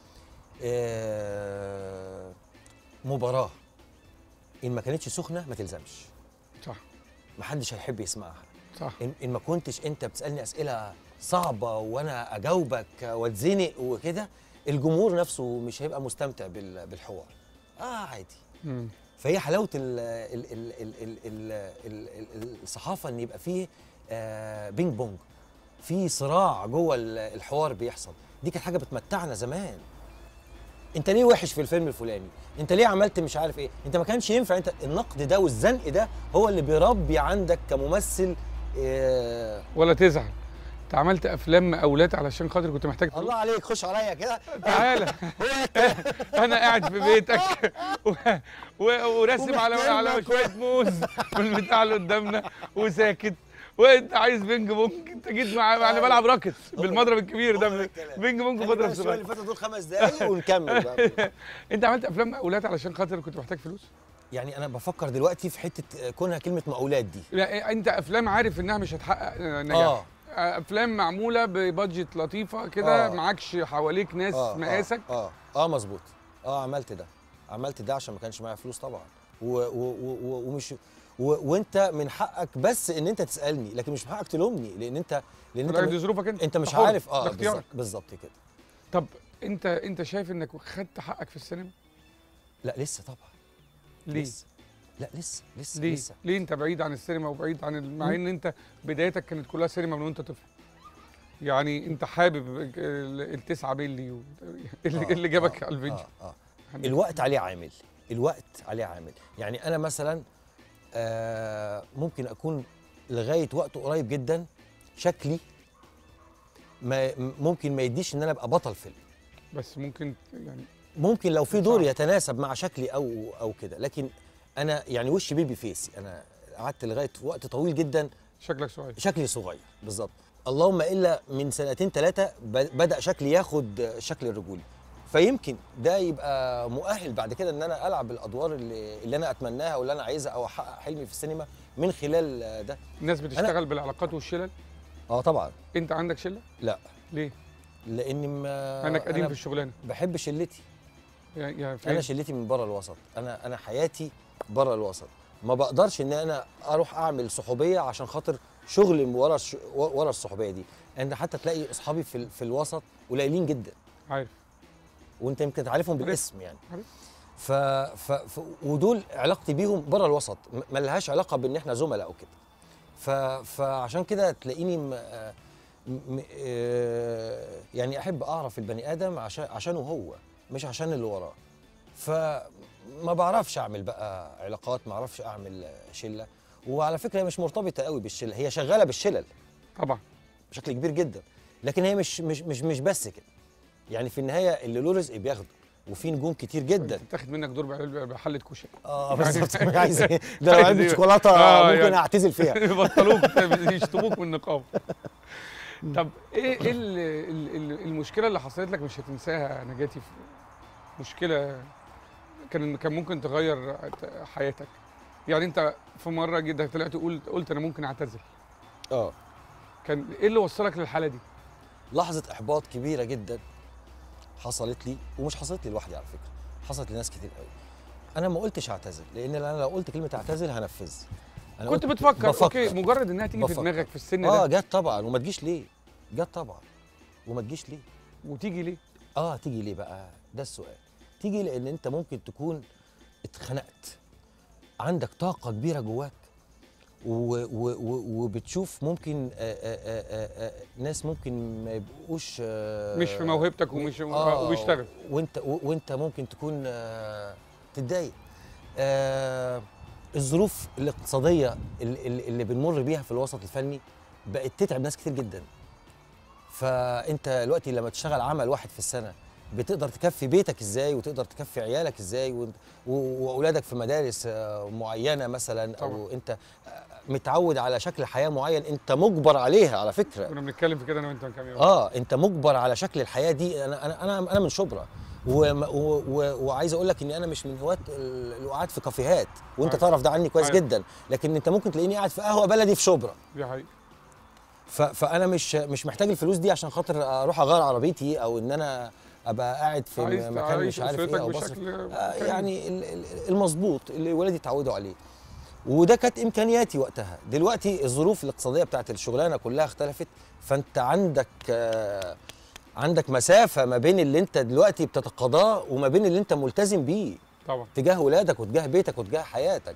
آه مباراه ان ما كانتش سخنه ما تلزمش صح محدش هيحب يسمعها صح ان, إن ما كنتش انت بتسالني اسئله صعبه وانا اجاوبك واتزنق وكده الجمهور نفسه مش هيبقى مستمتع بال- بالحوار اه عادي مم. فهي حلاوه ال ال ال ال ال ال ال ال الصحافه ان يبقى فيه آه بينج بونج في صراع جوه ال- الحوار بيحصل دي كانت حاجه بتمتعنا زمان انت ليه وحش في الفيلم الفلاني انت ليه عملت مش عارف ايه انت ما كانش ينفع انت النقد ده والزنق ده هو اللي بيربي عندك كممثل آه ولا تزعل انت عملت افلام مقاولات علشان خاطر كنت محتاج فلوس. الله عليك خش عليا كده تعالى انا قاعد في بيتك و... و... وراسم على وبحكي على لك. شويه موز والبتاع اللي قدامنا وساكت وانت عايز بينج بونج انت جيت مع انا بلعب راكت بالمضرب الكبير هو ده ده الكلام. بينج بونج خلي مضرب بقى الشويه صغير اللي فاتوا دول خمس دقايق ونكمل بقى انت عملت افلام مقاولات علشان خاطر كنت محتاج فلوس يعني انا بفكر دلوقتي في حته كونها كلمه مقاولات دي لا انت افلام عارف انها مش هتحقق نجاح افلام معموله ببادجت لطيفه كده آه. معكش حواليك ناس اه مقاسك اه اه, آه مظبوط اه عملت ده عملت ده عشان ما كانش معايا فلوس طبعا و و و و ومش و وانت من حقك بس ان انت تسالني لكن مش من حقك تلومني لان انت لان انت لا، دي م- ظروفك انت انت مش أنت حر. عارف اه ده اختيارك بالظبط بالظبط كده طب انت انت شايف انك خدت حقك في السينما لا لسه طبعا ليه لسه لا لسه لسه ليه لسه ليه انت بعيد عن السينما وبعيد عن ال- مع ان انت بدايتك كانت كلها سينما من وانت طفل يعني انت حابب ال- التسعة بيلي و- اللي, آه، اللي جابك آه، على الفيديو آه آه. الوقت عليه عامل الوقت عليه عامل يعني انا مثلا آه ممكن اكون لغايه وقت قريب جدا شكلي ما ممكن ما يديش ان انا ابقى بطل فيلم بس ممكن يعني ممكن لو في دور صح. يتناسب مع شكلي او او كده لكن انا يعني وشي بيبي فيس انا قعدت لغايه وقت طويل جدا شكلك صغير شكلي صغير بالظبط اللهم الا من سنتين ثلاثه بدا شكلي ياخد شكل الرجولي فيمكن ده يبقى مؤهل بعد كده ان انا العب الادوار اللي, اللي انا اتمناها واللي انا عايزها او احقق حلمي في السينما من خلال ده الناس بتشتغل بالعلاقات والشلل اه طبعا انت عندك شله لا ليه لاني ما انك قديم أنا في الشغلانه بحب شلتي يعني يعني انا فاهم؟ شلتي من بره الوسط انا انا حياتي بره الوسط ما بقدرش ان انا اروح اعمل صحوبيه عشان خاطر شغل من ورا الش... ورا الصحوبيه دي انت حتى تلاقي اصحابي في, ال- في الوسط قليلين جدا عارف وانت يمكن تعرفهم عارف. بالاسم يعني عارف. ف... ف... ف... ودول علاقتي بيهم بره الوسط م- ما لهاش علاقه بان احنا زملاء او كده ف... فعشان كده تلاقيني م... آه، م... آه، يعني احب اعرف البني ادم عشان عشانه هو مش عشان اللي وراه فما بعرفش اعمل بقى علاقات ما اعرفش اعمل آه، شله وعلى فكره هي مش مرتبطه قوي بالشله هي شغاله بالشلل طبعا بشكل كبير جدا لكن هي مش مش مش مش بس كده يعني في النهايه اللي له رزق بياخده وفي نجوم كتير جدا تاخد منك دور بعل- بحله كشري اه بالظبط عايز ايه ده لو عايز علبه إيه؟ شوكولاته آه، ممكن يعني. اعتزل فيها يبطلوك يشطبوك من النقابه طب ايه ايه ال- ال- ال- المشكله اللي حصلت لك مش هتنساها نجاتي في مشكله كان كان ممكن تغير حياتك يعني انت في مره جدا طلعت قلت قلت انا ممكن اعتزل اه كان ايه اللي وصلك للحاله دي لحظه احباط كبيره جدا حصلت لي ومش حصلت لي لوحدي على فكره حصلت لناس كتير قوي انا ما قلتش اعتزل لان انا لو قلت كلمه اعتزل هنفذ انا كنت قلت بتفكر بفكر. اوكي مجرد انها تيجي في بفكر. دماغك في السن اه ده جت طبعا وما تجيش ليه جت طبعا وما تجيش ليه وتيجي ليه اه تيجي ليه بقى ده السؤال تيجي لان انت ممكن تكون اتخنقت عندك طاقه كبيره جواك و و و وبتشوف ممكن آآ آآ آآ آآ ناس ممكن ما يبقوش آه مش في موهبتك ومش آه وبيشتغل وانت و- وانت ممكن تكون آه تتضايق آه الظروف الاقتصاديه اللي, اللي اللي بنمر بيها في الوسط الفني بقت تتعب ناس كتير جدا فانت دلوقتي لما تشتغل عمل واحد في السنه بتقدر تكفي بيتك ازاي وتقدر تكفي عيالك ازاي وانت- و- واولادك في مدارس آه، معينه مثلا او طبعا. انت آه، متعود على شكل حياه معين انت مجبر عليها على فكره كنا بنتكلم في كده انا وانت من كام يوم اه انت مجبر على شكل الحياه دي انا انا انا, أنا من شبرا وم- و- و- وعايز اقول لك ان انا مش من هواة ال- القعاد في كافيهات وانت عارف. تعرف ده عني كويس عارف. جدا لكن انت ممكن تلاقيني قاعد في قهوه بلدي في شبرا دي حقيقة ف- فانا مش مش محتاج الفلوس دي عشان خاطر اروح اغير عربيتي او ان انا ابقى قاعد في عايز مكان تعيش مش عارف أسرتك ايه او بصرف بشكل آه كامل. يعني ال- ال- المظبوط اللي ولادي اتعودوا عليه وده كانت امكانياتي وقتها دلوقتي الظروف الاقتصاديه بتاعت الشغلانه كلها اختلفت فانت عندك آه عندك مسافه ما بين اللي انت دلوقتي بتتقاضاه وما بين اللي انت ملتزم بيه طبعا تجاه ولادك وتجاه بيتك وتجاه حياتك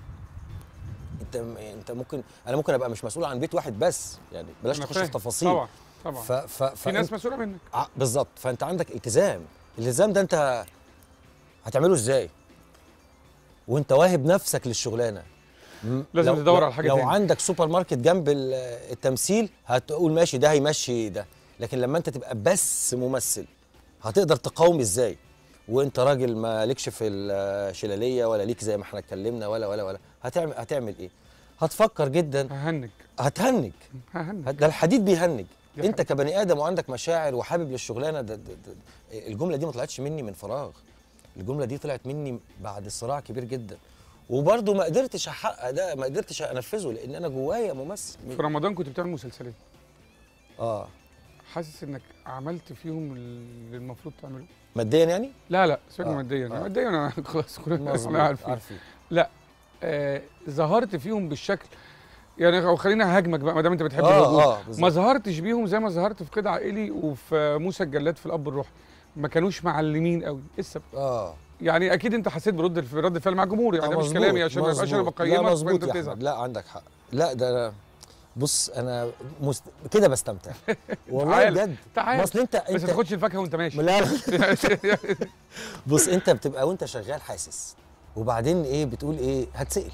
انت انت ممكن انا ممكن ابقى مش مسؤول عن بيت واحد بس يعني بلاش أنا تخش فاهم. في تفاصيل طبعا طبعا ف ف في ناس فأنت- مسؤوله منك ع- بالظبط فانت عندك التزام الالتزام ده انت هتعمله ازاي وانت واهب نفسك للشغلانه م- لازم لو- تدور لو- على حاجة لو تاني. عندك سوبر ماركت جنب ال- التمثيل هتقول ماشي ده هيمشي ده لكن لما انت تبقى بس ممثل هتقدر تقاوم ازاي وانت راجل ما لكش في الشلاليه ولا ليك زي ما احنا اتكلمنا ولا ولا ولا هتعمل هتعمل ايه هتفكر جدا ههنج هتهنج ههنج ده الحديد بيهنج دي انت كبني ادم وعندك مشاعر وحابب للشغلانه ده, ده, ده الجمله دي ما طلعتش مني من فراغ الجمله دي طلعت مني بعد صراع كبير جدا وبرضه ما قدرتش احقق ده ما قدرتش انفذه لان انا جوايا ممثل في رمضان كنت بتعمل مسلسلين اه حاسس انك عملت فيهم اللي المفروض تعمله ماديا يعني لا لا سيبك آه، ماديا آه. ماديا انا خلاص كلنا مظبوط، احنا عارفين عارفين لا آه ظهرت فيهم بالشكل يعني أو خلينا هاجمك بقى ما دام انت بتحب اه الهجوم اه ما بالظبط ظهرتش بيهم زي ما ظهرت في قطع عائلي وفي موسى الجلاد في الاب الروحي ما كانوش معلمين قوي ايه السبب اه يعني اكيد انت حسيت برد برد فعل مع الجمهور يعني آه، ده مش مظبوط، كلامي عشان ما يبقاش انا مظبوط. بقيمك لا مظبوط وانت يا تزعل احمد لا عندك حق لا ده أنا بص انا مست... كده بستمتع والله تعال، بجد تعال. ما اصل انت بس ما انت تاخدش الفاكهه وانت ماشي لا لا بص انت بتبقى وانت شغال حاسس وبعدين ايه بتقول ايه هتسأل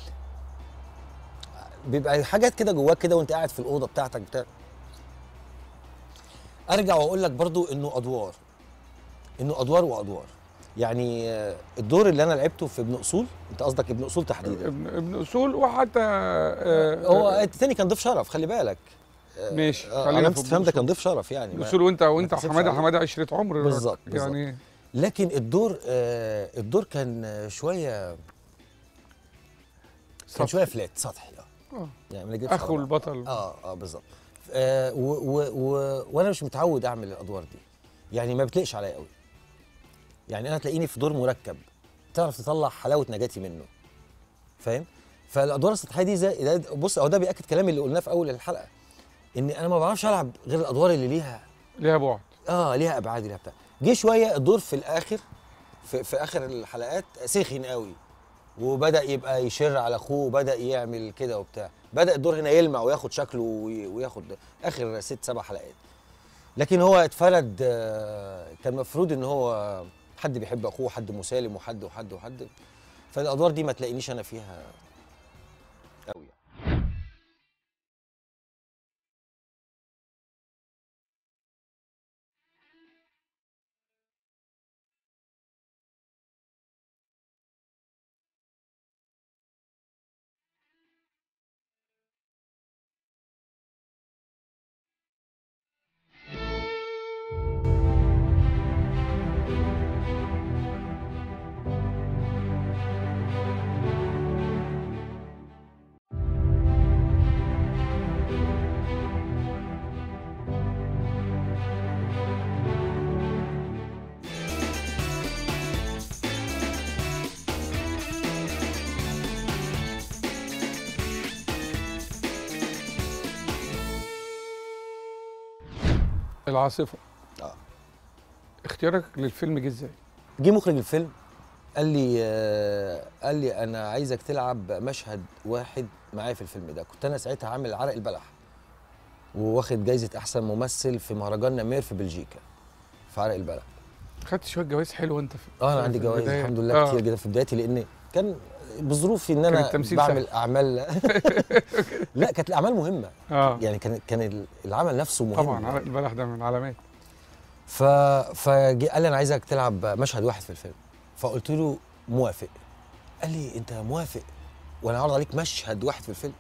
بيبقى حاجات كده جواك كده وانت قاعد في الاوضه بتاعتك بتاع ارجع واقول لك برضو انه ادوار انه ادوار وادوار يعني آه، الدور اللي انا لعبته في ابن اصول انت قصدك ابن اصول تحديدا ابن ابن اصول وحتى آه، هو آه، التاني كان ضيف شرف خلي بالك ماشي آه، خلينا علامة في استفهام ده ابن كان ضيف شرف يعني ما- اصول وانت وانت تحسبش حماده عليه. حماده عشره عمر بالظبط، بالظبط. يعني لكن الدور آه الدور كان آه، شويه كان سطحي. شويه فلات سطحي اه آه. يعني ما نكدبش اخو على بعض. البطل اه اه بالظبط آه و و و وانا مش متعود اعمل الادوار دي يعني ما بتلقش عليا قوي يعني انا تلاقيني في دور مركب تعرف تطلع حلاوه نجاتي منه فاهم فالادوار السطحيه دي زي ده بص او ده بياكد كلامي اللي قلناه في اول الحلقه ان انا ما بعرفش العب غير الادوار اللي ليها ليها بعد اه ليها ابعاد ليها بتاع جه شويه الدور في الاخر في, في اخر الحلقات سخن قوي وبدا يبقى يشر على اخوه وبدا يعمل كده وبتاع بدا الدور هنا يلمع وياخد شكله وي- وياخد اخر ست سبع حلقات لكن هو اتفرد آه، كان المفروض ان هو حد بيحب اخوه حد مسالم وحد وحد وحد فالادوار دي ما تلاقينيش انا فيها قوي العاصفه آه. اختيارك للفيلم جه ازاي؟ جه مخرج الفيلم قال لي آه، قال لي انا عايزك تلعب مشهد واحد معايا في الفيلم ده كنت انا ساعتها عامل عرق البلح وواخد جايزه احسن ممثل في مهرجان نمير في بلجيكا في عرق البلح خدت شويه جوائز حلوه انت في اه انا في عندي جوائز البداية. الحمد لله آه. كتير جدا في بدايتي لان كان بظروفي ان كان انا التمثيل بعمل سهل. اعمال لا كانت الاعمال مهمه اه يعني كان كان العمل نفسه مهم طبعا عرق البلح ده من العلامات ف فجي قال لي انا عايزك تلعب مشهد واحد في الفيلم فقلت له موافق قال لي انت موافق وانا عارض عليك مشهد واحد في الفيلم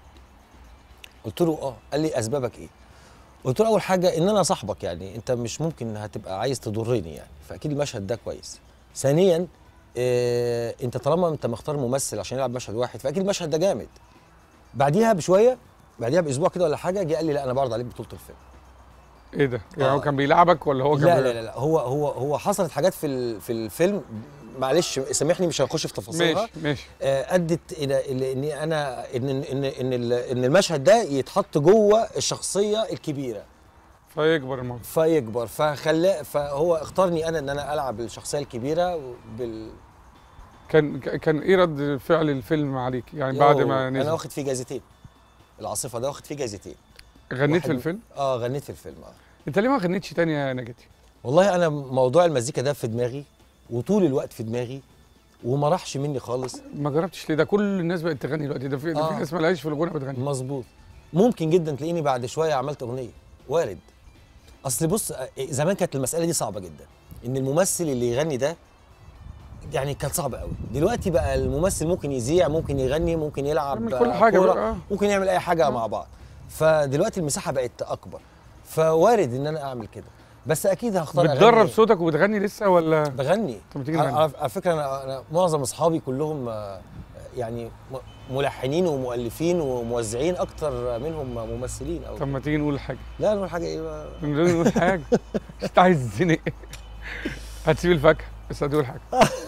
قلت له اه قال لي اسبابك ايه قلت له اول حاجه ان انا صاحبك يعني انت مش ممكن هتبقى عايز تضرني يعني فاكيد المشهد ده كويس ثانيا آه انت طالما انت مختار ممثل عشان يلعب مشهد واحد فاكيد المشهد ده جامد بعديها بشويه بعديها باسبوع كده ولا حاجه جه قال لي لا انا بعرض عليك بطوله الفيلم ايه ده؟ يعني آه. هو كان بيلعبك ولا هو كان لا بي- لا لا, لا هو هو هو حصلت حاجات في ال- في الفيلم معلش سامحني مش هنخش في تفاصيلها ماشي ماشي آه، ادت الى الى اني انا ان ان ان ال- ان المشهد ده يتحط جوه الشخصيه الكبيره فيكبر الموضوع فيكبر فخلاه فهو اختارني انا ان انا العب الشخصيه الكبيره بال كان كان ايه رد فعل الفيلم عليك؟ يعني بعد يو، ما انا نزل واخد فيه جايزتين العاصفه ده واخد فيه جايزتين غنيت واحد في من- الفيلم؟ اه غنيت في الفيلم اه انت ليه ما غنيتش تاني يا نجاتي؟ والله انا موضوع المزيكا ده في دماغي وطول الوقت في دماغي وما راحش مني خالص ما جربتش ليه ده كل الناس بقت تغني دلوقتي ده في, ده في آه. ناس مالهاش في الغنى بتغني مظبوط ممكن جدا تلاقيني بعد شويه عملت اغنيه وارد اصل بص آه، زمان كانت المساله دي صعبه جدا ان الممثل اللي يغني ده يعني كانت صعبه قوي دلوقتي بقى الممثل ممكن يذيع ممكن يغني ممكن يلعب يعمل آه، كل حاجة كورة، بقى، آه. ممكن يعمل اي حاجه مع بعض فدلوقتي المساحه بقت اكبر فوارد ان انا اعمل كده بس اكيد هختار بتدرب أغني- صوتك وبتغني لسه ولا بغني طب ما تيجي على, نغني على على فكره انا انا معظم اصحابي كلهم آه، يعني م- ملحنين ومؤلفين وموزعين اكتر منهم ممثلين او طب ما تيجي نقول حاجه لا نقول حاجه ايه بقى من غير نقول حاجه انت عايز تزنق هتسيب الفاكهه بس هتقول حاجه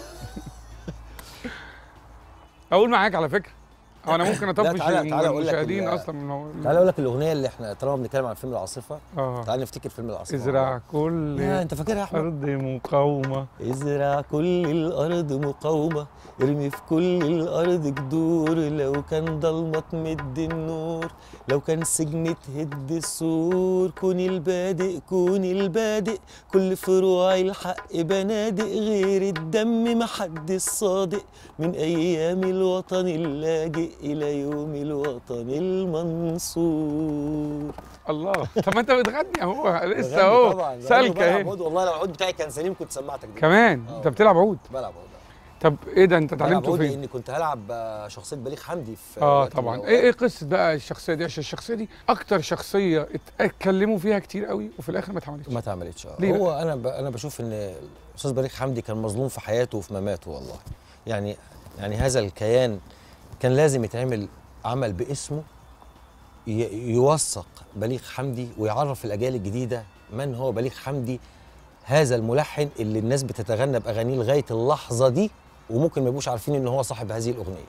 اقول معاك على فكره او انا ممكن اطفش تعالى- تعالى أقول لك المشاهدين ال- اصلا من هو تعالى اقول لك الاغنيه اللي احنا طالما بنتكلم عن فيلم العاصفه اه تعالى نفتكر فيلم العاصفه ازرع كل لا انت فاكرها يا احمد ارض مقاومه ازرع كل الارض مقاومه ارمي في كل الارض جذور لو كان ضلمه تمد النور لو كان سجن تهد السور كون البادئ كون البادئ كل فروع الحق بنادق غير الدم محد الصادق من ايام الوطن اللاجئ الى يوم الوطن المنصور الله طب ما انت بتغني اهو لسه بغني اهو طبعاً. سالكه بلعب اهي عود. والله لو العود بتاعي كان سليم كنت سمعتك دي كمان آه. انت بتلعب عود بلعب عود طب ايه ده انت بلعب اتعلمته عود فين لاني كنت هلعب آه، شخصيه بليغ حمدي في اه وقت من طبعا الأوقات. ايه ايه قصه بقى الشخصيه دي عشان الشخصيه دي اكتر شخصيه اتكلموا فيها كتير قوي وفي الاخر ما اتعملتش ما اتعملتش اه ليه هو انا ب... انا بشوف ان الاستاذ بليغ حمدي كان مظلوم في حياته وفي مماته والله يعني يعني هذا الكيان كان لازم يتعمل عمل باسمه ي- يوثق بليغ حمدي ويعرف الاجيال الجديده من هو بليغ حمدي هذا الملحن اللي الناس بتتغنى باغانيه لغايه اللحظه دي وممكن ما يبقوش عارفين ان هو صاحب هذه الاغنيه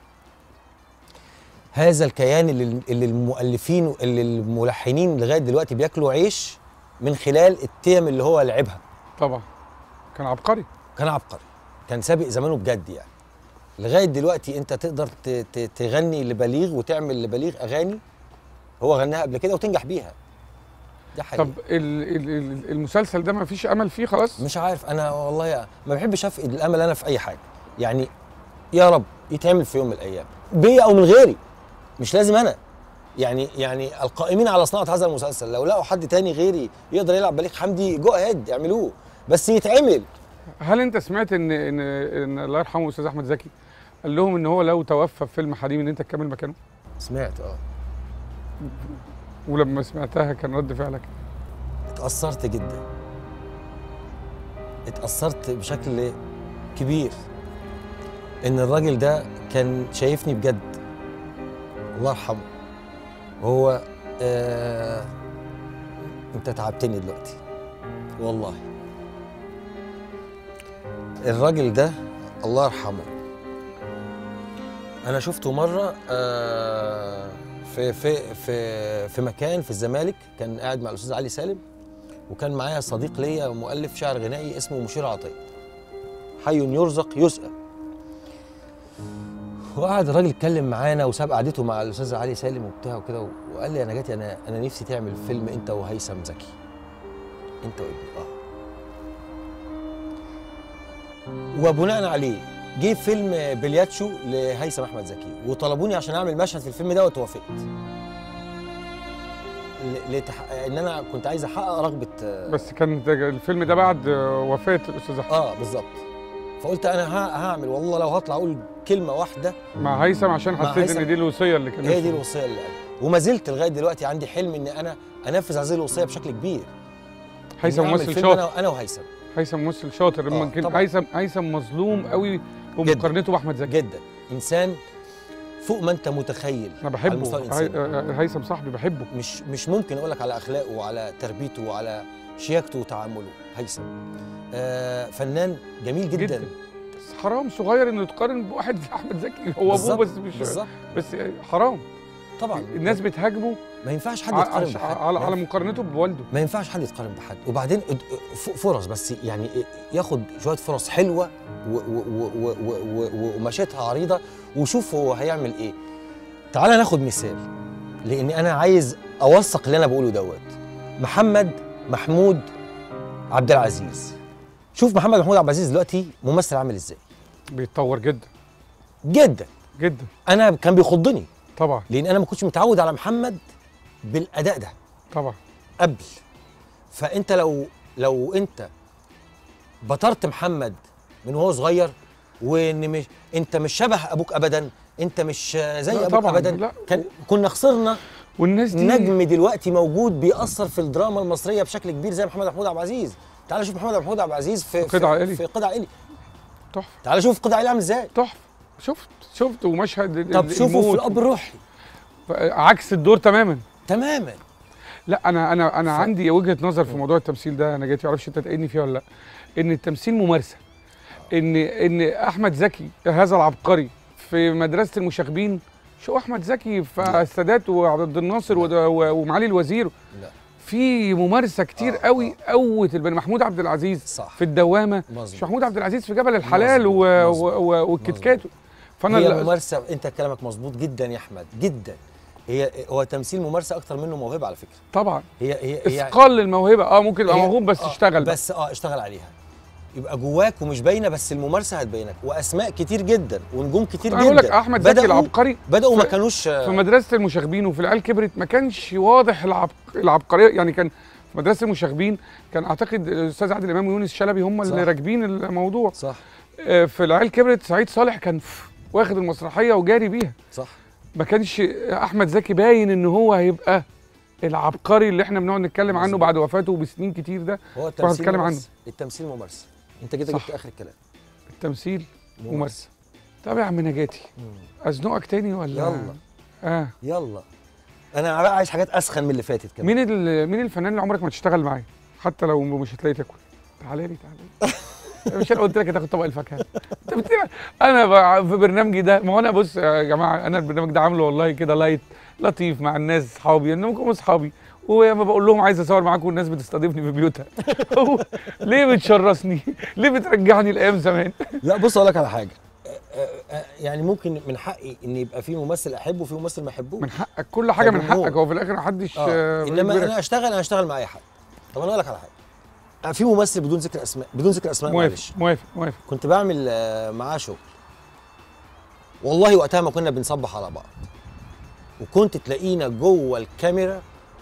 هذا الكيان اللي, اللي المؤلفين اللي الملحنين لغايه دلوقتي بياكلوا عيش من خلال التيم اللي هو لعبها طبعا كان عبقري كان عبقري كان سابق زمانه بجد يعني لغايه دلوقتي انت تقدر ت- ت- تغني لبليغ وتعمل لبليغ اغاني هو غناها قبل كده وتنجح بيها ده حقيقي طب ال- ال- ال- المسلسل ده ما فيش امل فيه خلاص مش عارف انا والله ما بحبش افقد الامل انا في اي حاجه يعني يا رب يتعمل في يوم من الايام بيا او من غيري مش لازم انا يعني يعني القائمين على صناعه هذا المسلسل لو لقوا حد تاني غيري يقدر يلعب بليغ حمدي جو اهيد اعملوه بس يتعمل هل انت سمعت ان ان ان الله يرحمه استاذ احمد زكي قال لهم ان هو لو توفى في فيلم حريم ان انت تكمل مكانه سمعت اه ولما سمعتها كان رد فعلك اتأثرت جدا اتأثرت بشكل كبير ان الراجل ده كان شايفني بجد الله يرحمه وهو آه انت تعبتني دلوقتي والله الراجل ده الله يرحمه انا شفته مره آه في في في في مكان في الزمالك كان قاعد مع الاستاذ علي سالم وكان معايا صديق ليا مؤلف شعر غنائي اسمه مشير عطيه حي يرزق يسأل وقعد الراجل اتكلم معانا وساب قعدته مع الاستاذ علي سالم وبتاع وكده وقال لي انا جاتي انا انا نفسي تعمل فيلم انت وهيثم زكي انت وابني اه وبناء عليه جه فيلم بلياتشو لهيثم احمد زكي وطلبوني عشان اعمل مشهد في الفيلم ده وتوافقت ل- لتح... ان انا كنت عايز احقق رغبه بس كان ده- الفيلم ده بعد وفاه الاستاذ احمد اه بالظبط فقلت انا ه- هعمل والله لو هطلع اقول كلمه واحده مع هيثم عشان مع حسيت هيثم. ان دي الوصيه اللي كان هي دي نفسه. الوصيه اللي قالها وما زلت لغايه دلوقتي عندي حلم ان انا انفذ هذه الوصيه بشكل كبير هيثم إني أعمل ممثل فيلم شاطر انا انا وهيثم هيثم ممثل شاطر آه، يمكن طبعاً. هيثم هيثم مظلوم قوي بمقارنته باحمد زكي جدا انسان فوق ما انت متخيل انا على المستوى بحبه هي- الإنساني. آه، هيثم صاحبي بحبه مش مش ممكن اقول لك على اخلاقه وعلى تربيته وعلى شياكته وتعامله هيثم آه فنان جميل جدا, جدا. بس حرام صغير انه يتقارن بواحد زي احمد زكي هو ابوه بالظبط، بس مش بالظبط بس حرام طبعا الناس بتهاجمه ما ينفعش حد ع- يتقارن عش- بحد على ما على مقارنته بوالده ما ينفعش حد يتقارن بحد وبعدين اد- ف- فرص بس يعني ياخد شويه فرص حلوه و- و- و- و- و- و- ومشيتها عريضه وشوف هو هيعمل ايه تعال ناخد مثال لاني انا عايز اوثق اللي انا بقوله دوت محمد محمود عبد العزيز شوف محمد محمود عبد العزيز دلوقتي ممثل عامل ازاي بيتطور جدا جدا جدا انا كان بيخضني طبعا لان انا ما كنتش متعود على محمد بالاداء ده طبعا قبل فانت لو لو انت بطرت محمد من وهو صغير وان مش انت مش شبه ابوك ابدا انت مش زي لا ابوك طبعاً، ابدا لا. كان كنا خسرنا والناس دي نجم دلوقتي موجود بيأثر في الدراما المصريه بشكل كبير زي محمد محمود عبد العزيز تعال شوف محمد محمود عبد العزيز في قطع في, عائلي. في قطع عائلي تحفه تعال شوف قطع عائلي عامل ازاي تحفه شفت شفت ومشهد ال- طب ال- شوفوا في الموت. الاب الروحي عكس الدور تماما تماما لا انا انا انا ف- عندي وجهه نظر في موضوع التمثيل ده انا جيت معرفش انت تقيني فيها ولا لا ان التمثيل ممارسه ان ان احمد زكي هذا العبقري في مدرسه المشاغبين شو احمد زكي في السادات وعبد الناصر وده- و- ومعالي الوزير لا في ممارسه كتير آه، قوي قوت البني محمود عبد العزيز صح في الدوامه مظبوط. مش محمود عبد العزيز في جبل الحلال مظبوط، و- مظبوط، و- و- والكتكات فانا هي لا- ممارسه انت كلامك مظبوط جدا يا احمد جدا هي هو تمثيل ممارسه اكتر منه موهبه على فكره طبعا هي هي هي اثقال للموهبه اه ممكن يبقى هي- موهوب بس آه، اشتغل بقى. بس اه اشتغل عليها يبقى جواك ومش باينه بس الممارسه هتبينك واسماء كتير جدا ونجوم كتير انا جدا بقول لك احمد زكي بدأوا- العبقري بداوا ما في- كانوش في مدرسه المشاغبين وفي العيال كبرت ما كانش واضح العب... العبقريه يعني كان في مدرسه المشاغبين كان اعتقد الاستاذ عادل امام ويونس شلبي هم اللي صح. راكبين الموضوع صح آه، في العيال كبرت سعيد صالح كان ف- واخد المسرحيه وجاري بيها صح ما كانش احمد زكي باين ان هو هيبقى العبقري اللي احنا بنقعد نتكلم عنه مظبوط. بعد وفاته بسنين كتير ده هو التمثيل هنتكلم عنه. ممارسة. التمثيل ممارسه انت كده صح. جبت اخر الكلام التمثيل ممارسه طب يا عم نجاتي مم. ازنقك تاني ولا يلا اه يلا انا بقى عايز حاجات اسخن من اللي فاتت كمان مين ال- مين الفنان اللي عمرك ما تشتغل معاه حتى لو مش هتلاقي تاكل تعالى لي تعالى لي مش انا قلت لك هتاخد طبق الفاكهه انت بت- انا بقى في برنامجي ده ما هو انا بص يا جماعه انا البرنامج ده عامله والله كده لايت لطيف مع الناس اصحابي انهم يكونوا اصحابي ولما بقول لهم عايز اصور معاكم والناس بتستضيفني في بيوتها هو ليه بتشرسني؟ ليه بترجعني لايام زمان؟ لا بص اقول لك على حاجه آه، آه، آه، يعني ممكن من حقي ان يبقى في ممثل احبه وفي ممثل ما احبوش من حقك كل حاجه من كجمهور. حقك هو في الاخر محدش اه آه، انما بيجبرك. انا اشتغل انا اشتغل مع اي حد طب انا اقول لك على حاجه آه، في ممثل بدون ذكر اسماء بدون ذكر اسماء معلش موافق موافق موافق كنت بعمل آه، معاه شغل والله وقتها ما كنا بنصبح على بعض وكنت تلاقينا جوه الكاميرا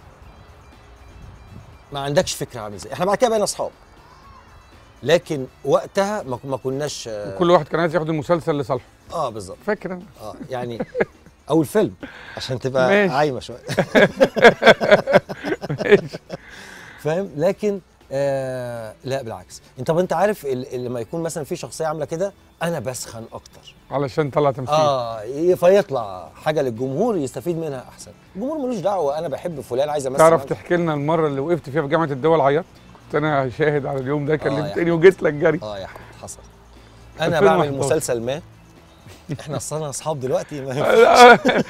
ما عندكش فكره عامل ازاي احنا بعد كده بقينا اصحاب لكن وقتها ما ما كناش اه, كل واحد كان عايز ياخد المسلسل لصالحه آه بالظبط فاكر انا اه يعني او الفيلم عشان تبقى ماشي. عايمه شويه ماشي. فاهم لكن آه لا بالعكس انت طب انت عارف ال- لما يكون مثلا في شخصيه عامله كده انا بسخن اكتر علشان طلع تمثيل اه ي- فيطلع حاجه للجمهور يستفيد منها احسن الجمهور ملوش دعوه انا بحب فلان عايز امثل تعرف معاه. تحكي لنا المره اللي وقفت فيها في جامعه الدول عيطت كنت انا شاهد على اليوم ده يا كلمتني وجيت لك جري اه يا حبيبي حصل انا 2011. بعمل مسلسل ما احنا اصلا اصحاب دلوقتي ما ينفعش.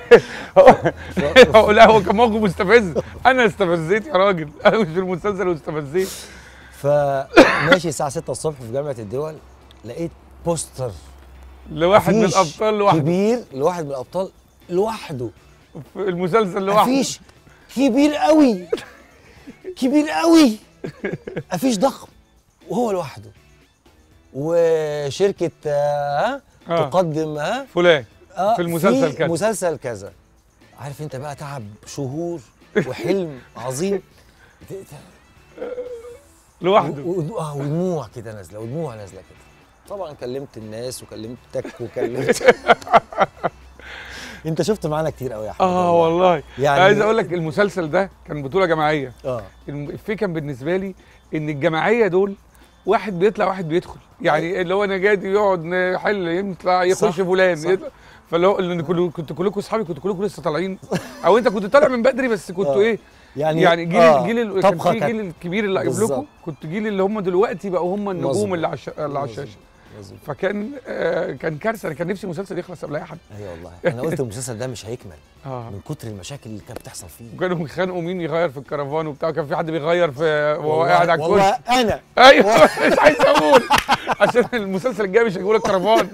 هو لا هو كان موقف مستفز انا استفزيت يا راجل انا مش في المسلسل واستفزيت فماشي الساعه 6 الصبح في جامعه الدول لقيت بوستر لواحد من أفيش الابطال لوحده كبير لواحد من الابطال لوحده في المسلسل لوحده افيش كبير قوي كبير قوي افيش ضخم وهو لوحده وشركه آه ها آه. تقدم ها فلان آه في المسلسل كذا. مسلسل كذا عارف انت بقى تعب شهور وحلم عظيم ت- ت- لوحده و- و- آه، ودموع كده نازله ودموع نازله كده طبعا كلمت الناس وكلمتك وكلمت انت شفت معانا كتير قوي يا احمد اه والله يعني- يعني عايز اقول لك المسلسل ده كان بطوله جماعيه اه الفكره كان بالنسبه لي ان الجماعيه دول واحد بيطلع واحد بيدخل يعني اللي هو انا جادي يقعد نحل يطلع يخش صح، فلان صح. يطلع فاللي هو اللي كل- كنت كلكم اصحابي كنت كلكم لسه طالعين او انت كنت طالع من بدري بس كنتوا آه. ايه يعني يعني جيل آه، جيل ال- كان طبخة في كانت- جيل الكبير اللي قبلكم بالظبط. كنت جيل اللي هم دلوقتي بقوا هم النجوم مظبوط. اللي على الش- اللي على الشاشه مظبوط. فكان آه كان كارثه انا كان نفسي المسلسل يخلص قبل اي حد ايوه والله انا قلت المسلسل ده مش هيكمل اه من كتر المشاكل اللي كانت بتحصل فيه وكانوا بيخانقوا مين يغير في الكرفان وبتاع كان في حد بيغير في وهو والله- قاعد على والله الكرسي انا ايوه مش عايز اقول عشان المسلسل الجاي مش هيجيبوا لك كرفان